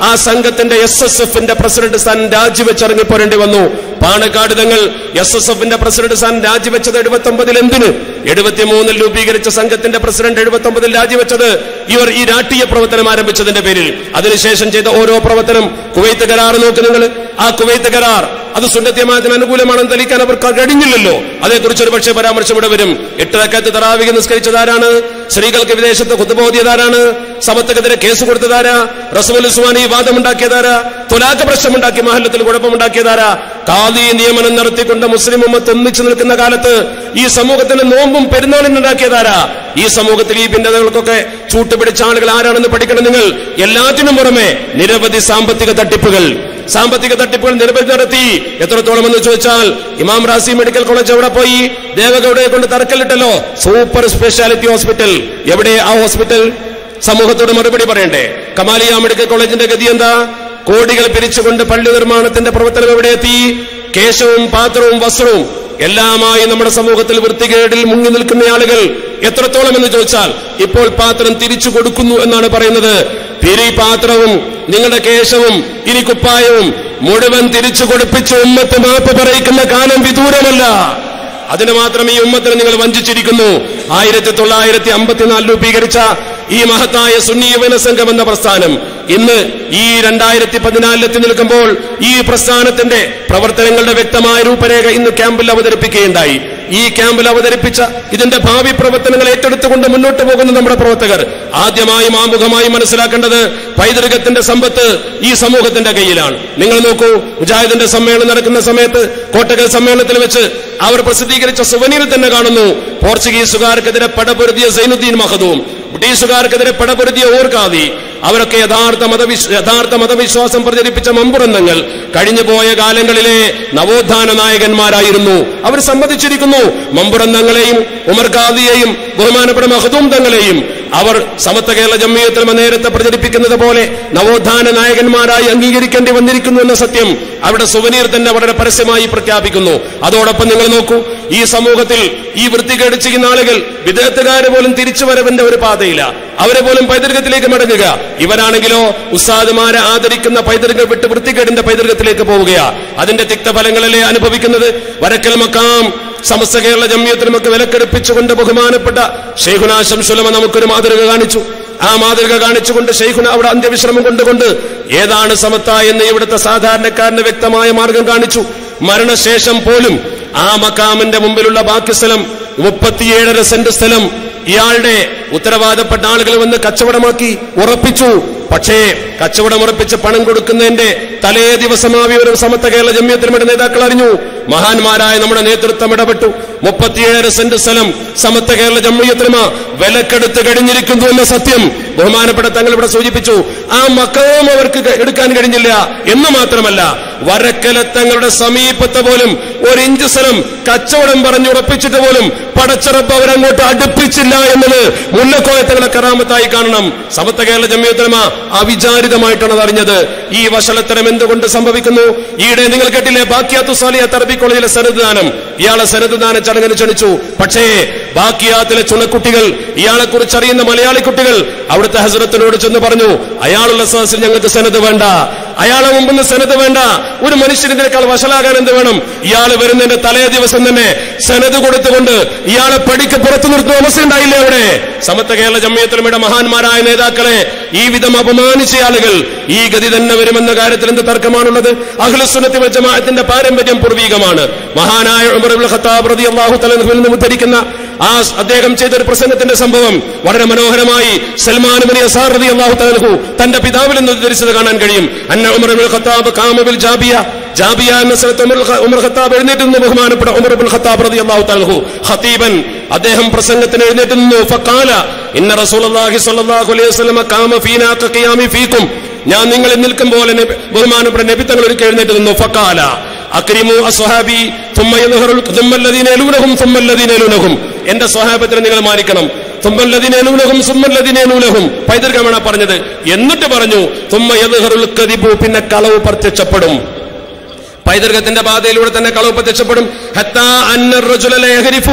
ആ സംഘത്തിന്റെ എസ് എസ് എഫിന്റെ പ്രസിഡന്റ് സ്ഥാനം രാജിവെച്ചിറങ്ങിപ്പോരേണ്ടി വന്നു പാണക്കാട് തങ്ങൾ എസ് എസ് എഫിന്റെ പ്രസിഡന്റ് സ്ഥാനം രാജിവെച്ചത് എഴുപത്തി ഒമ്പതിൽ എന്തിന് എഴുപത്തിമൂന്നിൽ രൂപീകരിച്ച സംഘത്തിന്റെ പ്രസിഡന്റ് എഴുപത്തി ഒമ്പതിൽ രാജിവെച്ചത് ഇവർ ഈ രാഷ്ട്രീയ പ്രവർത്തനം ആരംഭിച്ചതിന്റെ പേരിൽ അതിനുശേഷം ചെയ്ത ഓരോ പ്രവർത്തനം കുവൈത്ത് കരാർ നോക്ക് നിങ്ങൾ ആ കുവൈത്ത് കരാർ അത് സുന്നത്യമായതിന് അനുകൂലമാണെന്ന് തെളിയിക്കാൻ അവർക്ക് കഴിഞ്ഞില്ലല്ലോ അതേക്കുറിച്ച് ഒരു പക്ഷേ പരാമർശം ഇവിടെ വരും എട്ടരക്കത്ത് തറാവിക നിസ്കരിച്ചതാരാണ് സ്ത്രീകൾക്ക് വിദേശത്ത് കുത്തുബോധിയതാരാണ് സമത്വക്കെതിരെ കേസ് കൊടുത്തതാരാ റസൂൽ ഉസ്മാനി വാദമുണ്ടാക്കിയതാരാ തുലാക്ക് പ്രശ്നമുണ്ടാക്കി മഹല്ലത്തിൽ കുഴപ്പമുണ്ടാക്കിയതാരാ കാദി നിയമനം നടത്തിക്കൊണ്ട് മുസ്ലിം ഉമ്മത്ത് ഒന്നിച്ചു നിൽക്കുന്ന കാലത്ത് ഈ സമൂഹത്തിന് നോമ്പും പെരുന്നാളിനും ഉണ്ടാക്കിയതാരാ ഈ സമൂഹത്തിൽ ഈ ഭിന്നതകൾക്കൊക്കെ ചൂട്ടുപിടിച്ച ആളുകൾ ആരാണെന്ന് പഠിക്കണം നിങ്ങൾ എല്ലാത്തിനും പുറമെ നിരവധി സാമ്പത്തിക തട്ടിപ്പുകൾ സാമ്പത്തിക തട്ടിപ്പുകൾ നിരവധി നടത്തി എത്രത്തോളം എന്ന് ചോദിച്ചാൽ ഇമാം റാസി മെഡിക്കൽ കോളേജ് എവിടെ പോയി ദേവഗൌഡയെ കൊണ്ട് തറക്കല്ലിട്ടല്ലോ സൂപ്പർ സ്പെഷ്യാലിറ്റി ഹോസ്പിറ്റൽ എവിടെ ആ ഹോസ്പിറ്റൽ സമൂഹത്തോട് മറുപടി പറയണ്ടേ കമാലിയ മെഡിക്കൽ കോളേജിന്റെ ഗതി എന്താ കോടികൾ പിരിച്ചുകൊണ്ട് പള്ളി നിർമ്മാണത്തിന്റെ പ്രവർത്തനം എവിടെ എത്തി കേശവും പാത്രവും വസ്ത്രവും എല്ലാമായി നമ്മുടെ സമൂഹത്തിൽ വൃത്തികേടിൽ മുങ്ങി നിൽക്കുന്ന ആളുകൾ എത്രത്തോളം എന്ന് ചോദിച്ചാൽ ഇപ്പോൾ പാത്രം തിരിച്ചു കൊടുക്കുന്നു എന്നാണ് പറയുന്നത് പിരി പാത്രവും നിങ്ങളുടെ കേശവും ഇനി കുപ്പായവും മുഴുവൻ തിരിച്ചു കൊടുപ്പിച്ച് ഉമ്മത്ത് മാപ്പ് പറയിക്കുന്ന കാലം വിദൂരമല്ല അതിന് മാത്രം ഈ ഉമ്മത്തിനെ നിങ്ങൾ വഞ്ചിച്ചിരിക്കുന്നു ആയിരത്തി തൊള്ളായിരത്തി അമ്പത്തിനാല് രൂപീകരിച്ച ഈ മഹത്തായ സുന്നി യുവന സംഘം എന്ന പ്രസ്ഥാനം ഇന്ന് ഈ രണ്ടായിരത്തി പതിനാലിലെത്തി നിൽക്കുമ്പോൾ ഈ പ്രസ്ഥാനത്തിന്റെ പ്രവർത്തനങ്ങളുടെ വ്യക്തമായ രൂപരേഖ ഇന്ന് ക്യാമ്പിൽ അവതരിപ്പിക്കുകയുണ്ടായി ഈ ക്യാമ്പിൽ അവതരിപ്പിച്ച ഇതിന്റെ ഭാവി പ്രവർത്തനങ്ങൾ ഏറ്റെടുത്തുകൊണ്ട് മുന്നോട്ട് പോകുന്ന നമ്മുടെ പ്രവർത്തകർ ആദ്യമായും ആമുഖമായി മനസ്സിലാക്കേണ്ടത് പൈതൃകത്തിന്റെ സമ്പത്ത് ഈ സമൂഹത്തിന്റെ കയ്യിലാണ് നിങ്ങൾ നോക്കൂ മുജാഹിദിന്റെ സമ്മേളനം നടക്കുന്ന സമയത്ത് കോട്ടകൽ സമ്മേളനത്തിൽ വെച്ച് അവർ പ്രസിദ്ധീകരിച്ച സുവനീർ തന്നെ കാണുന്നു പോർച്ചുഗീസുകാർക്കെതിരെ പടപൊരുതിയ സൈനുദ്ദീൻ മഹദൂം ബ്രിട്ടീഷുകാർക്കെതിരെ പടപൊരുതിയ ഓർക്കാതി അവരൊക്കെ യഥാർത്ഥ മതവിശ്വ യഥാർത്ഥ മതവിശ്വാസം പ്രചരിപ്പിച്ച മമ്പുറന്നങ്ങൾ കഴിഞ്ഞുപോയ കാലങ്ങളിലെ നവോത്ഥാന നായകന്മാരായിരുന്നു അവർ സമ്മതിച്ചിരിക്കുന്നു മമ്പുറന്നങ്ങളെയും ഉമർ ഖാദിയെയും ബഹുമാനപ്പെട്ട മഹദൂം തങ്ങളെയും അവർ സമത്വ കേരള ജമ്മിയത്തിൽ നേരത്തെ പ്രചരിപ്പിക്കുന്നത് പോലെ നവോത്ഥാന നായകന്മാരായി അംഗീകരിക്കേണ്ടി വന്നിരിക്കുന്നു എന്ന സത്യം അവിടെ സുവനീർ തന്നെ വളരെ പരസ്യമായി പ്രഖ്യാപിക്കുന്നു അതോടൊപ്പം നിങ്ങൾ നോക്കൂ ഈ സമൂഹത്തിൽ ഈ വൃത്തികേട് ചെയ്യുന്ന ആളുകൾ വിദേഹത്തുകാര് പോലും തിരിച്ചുവരവിന്റെ ഒരു പാതയില്ല അവരെ പോലും പൈതൃകത്തിലേക്ക് മടങ്ങുക ഇവരാണെങ്കിലോ ഉസ്താദുമാരെ ആദരിക്കുന്ന പൈതൃകം വിട്ട് വൃത്തികേടിന്റെ പൈതൃകത്തിലേക്ക് പോവുകയാ അതിന്റെ തിക്തഫലങ്ങളല്ലേ അനുഭവിക്കുന്നത് വരക്കൽ മക്കാം സമസ്ത കേരള ജമ്മിയത്തിനുമൊക്കെ വിലക്കെടുപ്പിച്ചുകൊണ്ട് ബഹുമാനപ്പെട്ട ഷെയ്ഖുന ശംസുലമ നമുക്കൊരു മാതൃക കാണിച്ചു ആ മാതൃക കാണിച്ചുകൊണ്ട് ഷെയ്ഖുന അവിടെ അന്ത്യവിശ്രമം കൊണ്ടുകൊണ്ട് ഏതാണ് സമത്ത എന്ന് ഇവിടുത്തെ സാധാരണക്കാരന് വ്യക്തമായ മാർഗം കാണിച്ചു മരണശേഷം പോലും ആ മക്കാമിന്റെ മുമ്പിലുള്ള ബാക്കി സ്ഥലം മുപ്പത്തിയേഴര സെന്റ് സ്ഥലം ഇയാളുടെ ഉത്തരവാദപ്പെട്ട ആളുകൾ വന്ന് കച്ചവടമാക്കി ഉറപ്പിച്ചു പക്ഷേ കച്ചവടം ഉറപ്പിച്ച് പണം കൊടുക്കുന്നതിന്റെ തലേ ദിവസമാവി ഒരു സമത്വ കേരള ജമ്മിയത്തിനുമേടെ നേതാക്കൾ അറിഞ്ഞു മഹാന്മാരായ നമ്മുടെ നേതൃത്വം ഇടപെട്ടു മുപ്പത്തിയേഴ് സെന്റ് സ്ഥലം സമത്വ കേരള ജമ്മിയത്തിനുമ വിലക്കെടുത്ത് കഴിഞ്ഞിരിക്കുന്നു എന്ന സത്യം ബഹുമാനപ്പെട്ട തങ്ങൾ ഇവിടെ സൂചിപ്പിച്ചു ആ മക്കവും അവർക്ക് എടുക്കാൻ കഴിഞ്ഞില്ല എന്ന് മാത്രമല്ല വരക്കല തങ്ങളുടെ സമീപത്ത് പോലും ഒരു ഇഞ്ച് സ്ഥലം കച്ചവടം പറഞ്ഞുറപ്പിച്ചിട്ട് പോലും പടച്ചിറപ്പ് അവരങ്ങോട്ട് അടുപ്പിച്ചില്ല എന്നത് മുല്ലക്കോയത്തങ്ങളെ കറാമത്തായി കാണണം സമത്വ കേരള ജമ്മിയത്തിനുമ അവിചാരിതമായിട്ടാണ് അത് അറിഞ്ഞത് ഈ വഷളത്തരം എന്തുകൊണ്ട് സംഭവിക്കുന്നു ഈയിടെ നിങ്ങൾ കേട്ടില്ലേ ബാക്കിയാത്തു സാലിയ തറബി കോളേജിലെ സനദ്ദാനം ഇയാളെ സനദ്ദാന ചടങ്ങിന് ക്ഷണിച്ചു പക്ഷേ ബാക്കിയാത്തിലെ ചുണക്കുട്ടികൾ ഇയാളെ കുറിച്ച് അറിയുന്ന മലയാളി കുട്ടികൾ അവിടുത്തെ ഹസരത്തിനോട് ചെന്ന് പറഞ്ഞു അയാളുള്ള സദസ്സിൽ ഞങ്ങൾക്ക് സനത് വേണ്ട അയാളെ മുമ്പിൽ സനത് വേണ്ട ഒരു മനുഷ്യനേക്കാൾ വഷളാകാൻ എന്ത് വേണം ഇയാൾ വരുന്നതിന്റെ തലേ ദിവസം തന്നെ സനത് കൊടുത്തുകൊണ്ട് ഇയാളെ പടിക്ക് പുറത്തു നിർത്തുന്ന അവസ്ഥ ഉണ്ടായില്ലേ അവിടെ സമത്വ കേരള ജമ്മിയത്തിലുമിടെ മഹാന്മാരായ നേതാക്കളെ ഈ വിധം അപമാനിച്ച ആളുകൾ ഈ ഗതി തന്നെ വരുമെന്ന കാര്യത്തിൽ എന്ത് തർക്കമാണുള്ളത് അഖിലസുന്നത്തി ജമാഅത്തിന്റെ പാരമ്പര്യം പൂർവീകമാണ് മഹാനായ ഉമർ ഇബ്നുൽ ഖത്താബ് റളിയല്ലാഹു തആല അൻഹുവിൽ നിന്ന് ഉദ്ധരിക്കുന്ന ആ അദ്ദേഹം ചെയ്ത ഒരു പ്രസംഗത്തിന്റെ സംഭവം വളരെ മനോഹരമായി സൽമാൻ ബിൻ യസാർ റളിയല്ലാഹു തആല അൻഹു തന്റെ പിതാവിൽ നിന്ന് ഉദ്ധരിച്ചത് കാണാൻ കഴിയും അന്ന ഉമർ ഇബ്നുൽ ഖത്താബ് ഖാമ ബിൽ ജാബിയ ജാബിയ എന്ന സ്ഥലത്ത് ഉമർ ഖ- ഉമർ ഖത്താബ് എഴുന്നേറ്റ് നിന്ന് ബഹുമാനപ്പെട്ട ഉമർ ഇബ്നുൽ ഖത്താബ് റളിയല്ലാഹു തആല അൻഹു ഖതീബൻ അദ്ദേഹം പ്രസംഗത്തിന് എഴുന്നേറ്റ് നിന്നു ഫഖാല ഇന്ന റസൂലുള്ളാഹി സ്വല്ലല്ലാഹു അലൈഹി വസല്ലം ഖാമ ഫീനാ ഖിയാമി ഫീക്കും ഞാൻ നിങ്ങളിൽ നിൽക്കും പോലെ നബി- ബഹുമാനപ്പെട്ട നബി തങ്ങൾ ഒരിക്കൽ എഴുന്നേറ്റ് നിന്നു ഫഖാല അക്രിമു അസ്ഹാബി ثم يظهر ثم الذين يلونهم ثم الذين يلونهم എന്റെ സ്വഹാബത്തിനെ നിങ്ങൾ മാനിക്കണം തുമ്മല്ലതിനെ നൂലഹും സുമ്മല്ലതിനെ നൂലഹും പൈതൃകമാണ് പറഞ്ഞത് എന്നിട്ട് പറഞ്ഞു തുമ്മ യദ്ഹറുൽ കദിബു പിന്നെ കളവ് പ്രത്യക്ഷപ്പെടും പൈതൃകത്തിന്റെ പാതയിലൂടെ തന്നെ കളവ് പ്രത്യക്ഷപ്പെടും ഹത്താ അന്ന റജുല ല യഹരിഫു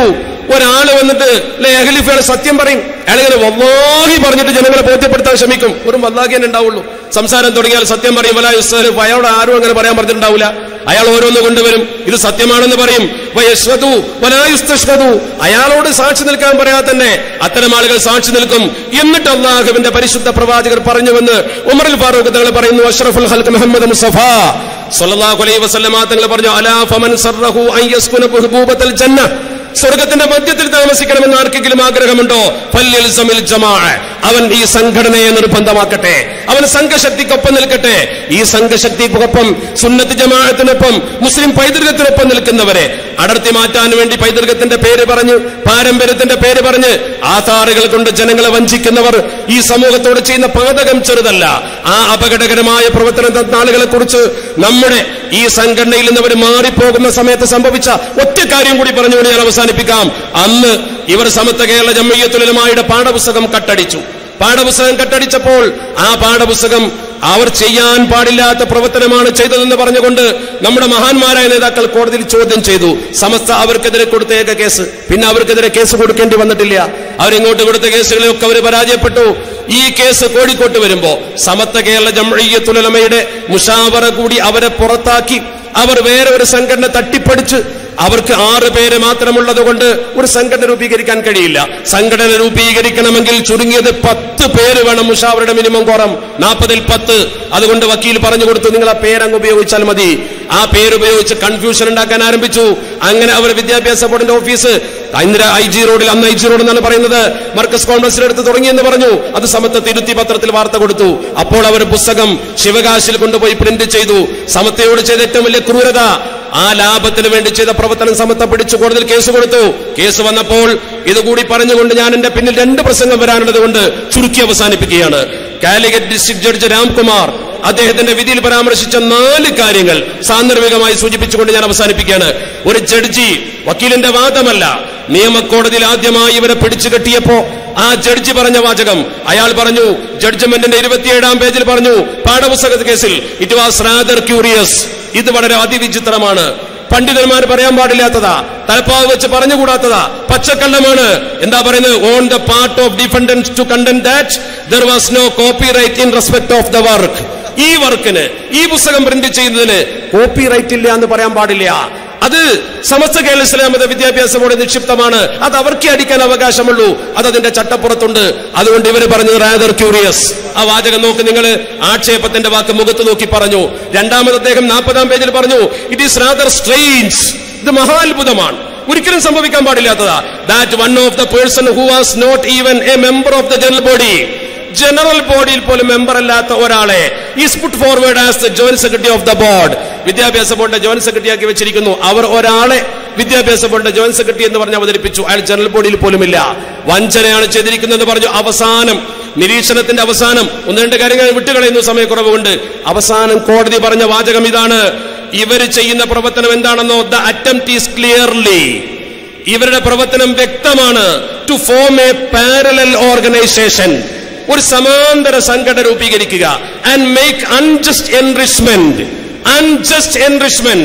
ഒരാള് വന്നിട്ട് അല്ലെ അഹലിഫ് അയാൾ സത്യം പറയും അയാളിങ്ങനെ വല്ലാഹി പറഞ്ഞിട്ട് ജനങ്ങളെ ബോധ്യപ്പെടുത്താൻ ശ്രമിക്കും ഒരു വല്ലാഹി തന്നെ ഉണ്ടാവുള്ളൂ സംസാരം തുടങ്ങിയാൽ സത്യം പറയും വല യുസ്സലിഫ് അയാളോട് ആരും അങ്ങനെ പറയാൻ പറഞ്ഞിട്ടുണ്ടാവില്ല അയാൾ ഓരോന്ന് കൊണ്ടുവരും ഇത് സത്യമാണെന്ന് പറയും വയശ്വതു വലായുസ്തഷ്വതു അയാളോട് സാക്ഷി നിൽക്കാൻ പറയാതെ തന്നെ അത്തരം ആളുകൾ സാക്ഷി നിൽക്കും എന്നിട്ട് അള്ളാഹുവിന്റെ പരിശുദ്ധ പ്രവാചകർ പറഞ്ഞുവെന്ന് ഉമറുൽ ഫാറൂഖ് തങ്ങൾ പറയുന്നു അഷ്റഫുൽ ഹൽക്ക് മുഹമ്മദ് മുസഫ സല്ലല്ലാഹു അലൈഹി വസല്ലമ തങ്ങൾ പറഞ്ഞു അലാ ഫമൻ സർറഹു അൻ യസ്കുന ബുഹൂബത്തൽ ജന്ന സ്വർഗത്തിന്റെ മധ്യത്തിൽ താമസിക്കണമെന്ന് ആർക്കെങ്കിലും ആഗ്രഹമുണ്ടോ ഫല്യൽസമിൽ ജമാ അവൻ ഈ സംഘടനയെ നിർബന്ധമാക്കട്ടെ അവൻ സംഘശക്തിക്കൊപ്പം നിൽക്കട്ടെ ഈ സംഘശക്തിക്കൊപ്പം സുന്നത്ത് ജമാഅത്തിനൊപ്പം മുസ്ലിം പൈതൃകത്തിനൊപ്പം നിൽക്കുന്നവരെ അടർത്തി മാറ്റാൻ വേണ്ടി പൈതൃകത്തിന്റെ പേര് പറഞ്ഞ് പാരമ്പര്യത്തിന്റെ പേര് പറഞ്ഞ് ആധാറുകൾ കൊണ്ട് ജനങ്ങളെ വഞ്ചിക്കുന്നവർ ഈ സമൂഹത്തോട് ചെയ്യുന്ന പാതകം ചെറുതല്ല ആ അപകടകരമായ പ്രവർത്തന നാളുകളെ കുറിച്ച് നമ്മുടെ ഈ സംഘടനയിൽ നിന്ന് അവർ മാറിപ്പോകുന്ന സമയത്ത് സംഭവിച്ച ഒറ്റ കാര്യം കൂടി പറഞ്ഞുകൊണ്ട് ഞാൻ അവസാനിപ്പിക്കാം അന്ന് ഇവർ സമത്വ കേരള ജമ്മയ്യത്തുലമായുടെ പാഠപുസ്തകം കട്ടടിച്ചു പാഠപുസ്തകം കട്ടടിച്ചപ്പോൾ ആ പാഠപുസ്തകം അവർ ചെയ്യാൻ പാടില്ലാത്ത പ്രവർത്തനമാണ് ചെയ്തതെന്ന് പറഞ്ഞുകൊണ്ട് നമ്മുടെ മഹാന്മാരായ നേതാക്കൾ കോടതിയിൽ ചോദ്യം ചെയ്തു സമസ്ത അവർക്കെതിരെ കൊടുത്ത ഏക കേസ് പിന്നെ അവർക്കെതിരെ കേസ് കൊടുക്കേണ്ടി വന്നിട്ടില്ല അവരിങ്ങോട്ട് കൊടുത്ത കേസുകളെയൊക്കെ അവർ പരാജയപ്പെട്ടു ഈ കേസ് കോഴിക്കോട്ട് വരുമ്പോ സമത്വ കേരള ജംഇയ്യത്തുലമയുടെ മുഷാവറ കൂടി അവരെ പുറത്താക്കി അവർ വേറെ ഒരു സംഘടന തട്ടിപ്പടിച്ച് അവർക്ക് ആറ് പേര് മാത്രമുള്ളത് കൊണ്ട് ഒരു സംഘടന രൂപീകരിക്കാൻ കഴിയില്ല സംഘടന രൂപീകരിക്കണമെങ്കിൽ ചുരുങ്ങിയത് പത്ത് പേര് വേണം മുഷാവറുടെ മിനിമം കോറം നാൽപ്പതിൽ പത്ത് അതുകൊണ്ട് വക്കീൽ പറഞ്ഞു കൊടുത്തു നിങ്ങൾ ആ പേരങ്ങ് ഉപയോഗിച്ചാൽ മതി ആ പേര് ഉപയോഗിച്ച് കൺഫ്യൂഷൻ ഉണ്ടാക്കാൻ ആരംഭിച്ചു അങ്ങനെ അവർ വിദ്യാഭ്യാസ ബോർഡിന്റെ ഓഫീസ് ഇന്ദിര ഐ ജി റോഡിൽ അന്ന് ഐ ജി റോഡ് എന്നാണ് പറയുന്നത് മർക്കസ് കോൺഗ്രസിന്റെ അടുത്ത് തുടങ്ങിയെന്ന് പറഞ്ഞു അത് സമത്വ തിരുത്തി പത്രത്തിൽ വാർത്ത കൊടുത്തു അപ്പോൾ അവർ പുസ്തകം ശിവകാശിൽ കൊണ്ടുപോയി പ്രിന്റ് ചെയ്തു സമത്വയോട് ചെയ്ത ഏറ്റവും വലിയ ക്രൂരത ആ ലാഭത്തിന് വേണ്ടി ചെയ്ത പ്രവർത്തനം സമത്വ പിടിച്ചു കോടതിയിൽ കേസ് കൊടുത്തു കേസ് വന്നപ്പോൾ ഇതുകൂടി പറഞ്ഞുകൊണ്ട് ഞാൻ എന്റെ പിന്നിൽ രണ്ട് പ്രസംഗം വരാനുള്ളത് കൊണ്ട് ചുരുക്കി അവസാനിപ്പിക്കുകയാണ് കാലിക്കറ്റ് ഡിസ്ട്രിക്ട് ജഡ്ജ് രാംകുമാർ അദ്ദേഹത്തിന്റെ വിധിയിൽ പരാമർശിച്ച നാല് കാര്യങ്ങൾ സാന്ദർഭികമായി സൂചിപ്പിച്ചുകൊണ്ട് ഞാൻ അവസാനിപ്പിക്കുകയാണ് ഒരു ജഡ്ജി വക്കീലിന്റെ വാദമല്ല നിയമക്കോടതിയിൽ ആദ്യമായി ഇവരെ പിടിച്ചു കെട്ടിയപ്പോ ആ ജഡ്ജി പറഞ്ഞ വാചകം അയാൾ പറഞ്ഞു ജഡ്ജ്മെന്റിന്റെ ഇരുപത്തിയേഴാം പേജിൽ പറഞ്ഞു പാഠപുസ്തക കേസിൽ ഇറ്റ് വാസ് റാദർ ക്യൂറിയസ് ഇത് വളരെ അതിവിചിത്രമാണ് പണ്ഡിതന്മാർ പറയാൻ പാടില്ലാത്തതാ തലപ്പാവ് വെച്ച് പറഞ്ഞുകൂടാത്തതാ പച്ചക്കള്ളമാണ് എന്താ പറയുന്നത് on the part of defendants to contend that there was no copyright in respect of the work ഈ വർക്കിന് ഈ പുസ്തകം പ്രിന്റ് ചെയ്യുന്നതിന് കോപ്പി റൈറ്റ് ഇല്ല എന്ന് പറയാൻ പാടില്ല അത് സമസ്ത കേരള ഇസ്ലാം മത വിദ്യാഭ്യാസ ബോർഡ് നിക്ഷിപ്തമാണ് അത് അവർക്ക് അടിക്കാൻ അവകാശമുള്ളൂ അത് അതിന്റെ ചട്ടപ്പുറത്തുണ്ട് അതുകൊണ്ട് ഇവർ പറഞ്ഞത് റാദർ ക്യൂറിയസ് ആ വാചകം നോക്കി നിങ്ങൾ ആക്ഷേപത്തിന്റെ വാക്ക് മുഖത്ത് നോക്കി പറഞ്ഞു രണ്ടാമത് അദ്ദേഹം നാൽപ്പതാം പേജിൽ പറഞ്ഞു ഇറ്റ് ഈസ് റാദർ സ്ട്രെയിൻസ് ഇത് മഹാത്ഭുതമാണ് ഒരിക്കലും സംഭവിക്കാൻ പാടില്ലാത്തതാ that one of the person who was not even a member of the general body general ബോഡിയിൽ പോലും മെമ്പർ അല്ലാത്ത ഒരാളെ is put forward as the joint secretary of the board വിദ്യാഭ്യാസ ബോർഡിന്റെ ജോയിന്റ് സെക്രട്ടറി ആക്കി വെച്ചിരിക്കുന്നു അവർ ഒരാളെ വിദ്യാഭ്യാസ ബോർഡിന്റെ ജോയിന്റ് സെക്രട്ടറി എന്ന് പറഞ്ഞ് അവതരിപ്പിച്ചു അയാൾ ജനറൽ ബോഡിയിൽ പോലുമില്ല വഞ്ചനയാണ് ചെയ്തിരിക്കുന്നത് പറഞ്ഞു അവസാനം നിരീക്ഷണത്തിന്റെ അവസാനം ഒന്ന് രണ്ട് കാര്യങ്ങൾ വിട്ടുകളയുന്നു സമയക്കുറവ് കൊണ്ട് അവസാനം കോടതി പറഞ്ഞ വാചകം ഇതാണ് ഇവർ ചെയ്യുന്ന പ്രവർത്തനം എന്താണെന്നോ ദ അറ്റംപ്റ്റ് ഈസ് ക്ലിയർലി ഇവരുടെ പ്രവർത്തനം വ്യക്തമാണ് to form a parallel organization ഒരു സമാന്തര സംഘടന രൂപീകരിക്കുക and make unjust enrichment unjust enrichment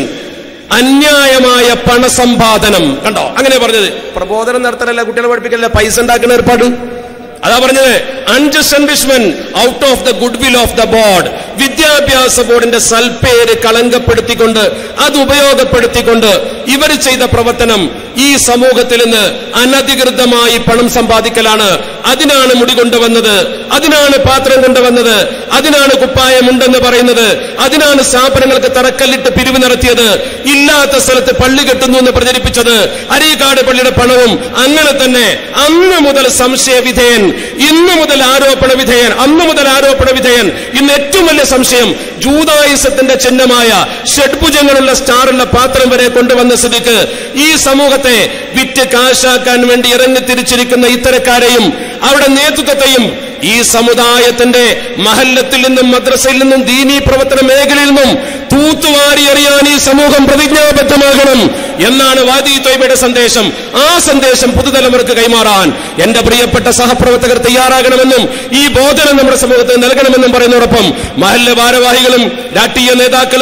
അന്യായമായ പണസമ്പാദനം കണ്ടോ അങ്ങനെ പറഞ്ഞത് പ്രബോധനം നടത്തലല്ല കുട്ടികളെ പഠിപ്പിക്കലല്ല പൈസ ഉണ്ടാക്കുന്ന ഏർപ്പാട് അതാ പറഞ്ഞത് unjust enrichment out of the goodwill of the board വിദ്യാഭ്യാസ ബോർഡിന്റെ സൽപ്പേര് കളങ്കപ്പെടുത്തിക്കൊണ്ട് അത് ഉപയോഗപ്പെടുത്തിക്കൊണ്ട് ഇവർ ചെയ്ത പ്രവർത്തനം ഈ സമൂഹത്തിൽ നിന്ന് അനധികൃതമായി പണം സമ്പാദിക്കലാണ് അതിനാണ് മുടി കൊണ്ടുവന്നത് അതിനാണ് പാത്രം കൊണ്ടുവന്നത് അതിനാണ് കുപ്പായമുണ്ടെന്ന് പറയുന്നത് അതിനാണ് സ്ഥാപനങ്ങൾക്ക് തറക്കല്ലിട്ട് പിരിവ് നടത്തിയത് ഇല്ലാത്ത സ്ഥലത്ത് പള്ളി കെട്ടുന്നു എന്ന് പ്രചരിപ്പിച്ചത് അരീക്കാട് പള്ളിയുടെ പണവും അങ്ങനെ തന്നെ അന്ന് മുതൽ സംശയവിധേയൻ ഇന്ന് മുതൽ ആരോപണ വിധേയൻ അന്ന് മുതൽ ആരോപണ വിധേയൻ ഇന്ന് ഏറ്റവും വലിയ സംശയം ജൂതായുസത്തിന്റെ ചിഹ്നമായ ഷഡ്ഭുജങ്ങളുള്ള സ്റ്റാറുള്ള പാത്രം വരെ കൊണ്ടുവന്ന സ്ഥിതിക്ക് ഈ സമൂഹത്തെ വിറ്റ് കാശാക്കാൻ വേണ്ടി ഇറങ്ങി തിരിച്ചിരിക്കുന്ന ഇത്തരക്കാരെയും അവിടെ നേതൃത്വത്തെയും ഈ സമുദായത്തിന്റെ മഹല്ലത്തിൽ നിന്നും മദ്രസയിൽ നിന്നും ദീനീ പ്രവർത്തന മേഖലയിൽ നിന്നും തൂത്തുവാരി എറിയാൻ ഈ സമൂഹം പ്രതിജ്ഞാബദ്ധമാകണം എന്നാണ് വാദി തൊയ്ബയുടെ സന്ദേശം ആ സന്ദേശം പുതുതലമുറക്ക് കൈമാറാൻ എന്റെ പ്രിയപ്പെട്ട സഹപ്രവർത്തകർ തയ്യാറാകണമെന്നും ഈ ബോധനം നമ്മുടെ സമൂഹത്തിന് നൽകണമെന്നും പറയുന്നതോടൊപ്പം മഹല്ല ഭാരവാഹികളും രാഷ്ട്രീയ നേതാക്കളും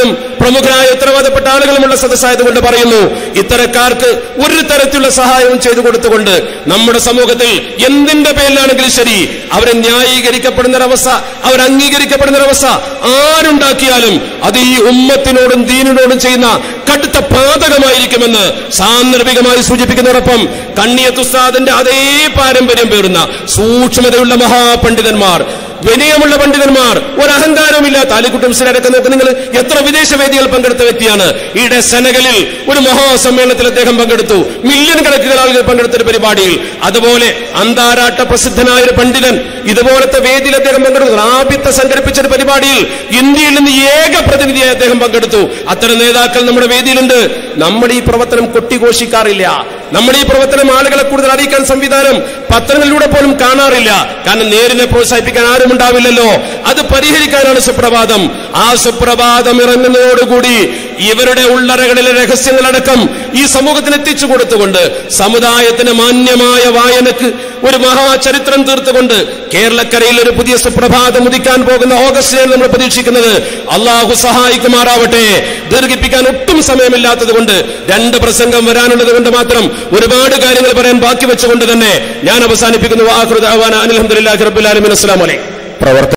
പ്രമുഖരായ ഉത്തരവാദപ്പെട്ട ആളുകളുമുള്ള സദസ്സായതുകൊണ്ട് പറയുന്നു ഇത്തരക്കാർക്ക് ഒരു തരത്തിലുള്ള സഹായവും ചെയ്തു കൊടുത്തുകൊണ്ട് നമ്മുടെ സമൂഹത്തിൽ എന്തിന്റെ പേരിലാണെങ്കിലും ശരി അവരെ ന്യായീകരിക്കപ്പെടുന്ന ഒരവസ്ഥ അവർ അംഗീകരിക്കപ്പെടുന്ന ഒരവസ്ഥ ആരുണ്ടാക്കിയാലും അത് ഈ ഉമ്മത്തിനോടും ദീനിനോടും ചെയ്യുന്ന കടുത്ത പാതകമായിരിക്കുമെന്ന് സാന്ദർഭികമായി സൂചിപ്പിക്കുന്നതോടൊപ്പം കണ്ണിയത്തുസ്താദിന്റെ അതേ പാരമ്പര്യം പേറുന്ന സൂക്ഷ്മതയുള്ള മഹാപണ്ഡിതന്മാർ വിനയമുള്ള പണ്ഡിതന്മാർ ഒരു അഹങ്കാരവുമില്ലാത്ത അലിക്കുട്ടി മുസ്ലിരൊക്കെ നോക്ക് നിങ്ങൾ എത്ര വിദേശ വേദികൾ പങ്കെടുത്ത വ്യക്തിയാണ് ഈയിടെ സെനഗലിൽ ഒരു മഹാസമ്മേളനത്തിൽ അദ്ദേഹം പങ്കെടുത്തു മില്യൺ കണക്കുകൾ ആളുകൾ പങ്കെടുത്ത ഒരു പരിപാടിയിൽ അതുപോലെ അന്താരാഷ്ട്ര പ്രസിദ്ധനായ ഒരു പണ്ഡിതൻ ഇതുപോലത്തെ വേദിയിൽ അദ്ദേഹം പങ്കെടുത്തു ആദ്യത്തെ സംഘടിപ്പിച്ച ഒരു പരിപാടിയിൽ ഇന്ത്യയിൽ നിന്ന് ഏക പ്രതിനിധിയായി അദ്ദേഹം പങ്കെടുത്തു അത്തരം നേതാക്കൾ നമ്മുടെ വേദിയിലുണ്ട് നമ്മൾ ഈ പ്രവർത്തനം കൊട്ടിഘോഷിക്കാറില്ല നമ്മൾ ഈ പ്രവർത്തനം ആളുകളെ കൂടുതൽ അറിയിക്കാൻ സംവിധാനം പത്രങ്ങളിലൂടെ പോലും കാണാറില്ല കാരണം നേരിനെ പ്രോത്സാഹിപ്പിക്കാൻ ആരും ഉണ്ടാവില്ലല്ലോ അത് പരിഹരിക്കാനാണ് സുപ്രഭാതം ആ സുപ്രഭാതം ഇറങ്ങുന്നതോടുകൂടി ഇവരുടെ ഉള്ളറകളിലെ രഹസ്യങ്ങളടക്കം ഈ സമൂഹത്തിന് എത്തിച്ചു കൊടുത്തുകൊണ്ട് സമുദായത്തിന് മാന്യമായ വായനക്ക് ഒരു മഹാചരിത്രം തീർത്തുകൊണ്ട് കേരളക്കരയിൽ ഒരു പുതിയ സുപ്രഭാതം ഉദിക്കാൻ പോകുന്ന ഓഗസ്റ്റിലാണ് നമ്മൾ പ്രതീക്ഷിക്കുന്നത് അള്ളാഹു സഹായിക്കുമാറാവട്ടെ ദീർഘിപ്പിക്കാൻ ഒട്ടും സമയമില്ലാത്തത് കൊണ്ട് രണ്ട് പ്രസംഗം വരാനുള്ളത് കൊണ്ട് മാത്രം ഒരുപാട് കാര്യങ്ങൾ പറയാൻ ബാക്കി വെച്ചുകൊണ്ട് തന്നെ ഞാൻ അവസാനിപ്പിക്കുന്നു വാഹൃദാന അനിൽഹമ്മദില്ലാഹി റബ്ബുൽ ആലമീൻ അസ്സലാമു അലൈക്കും പ്രവർത്തനം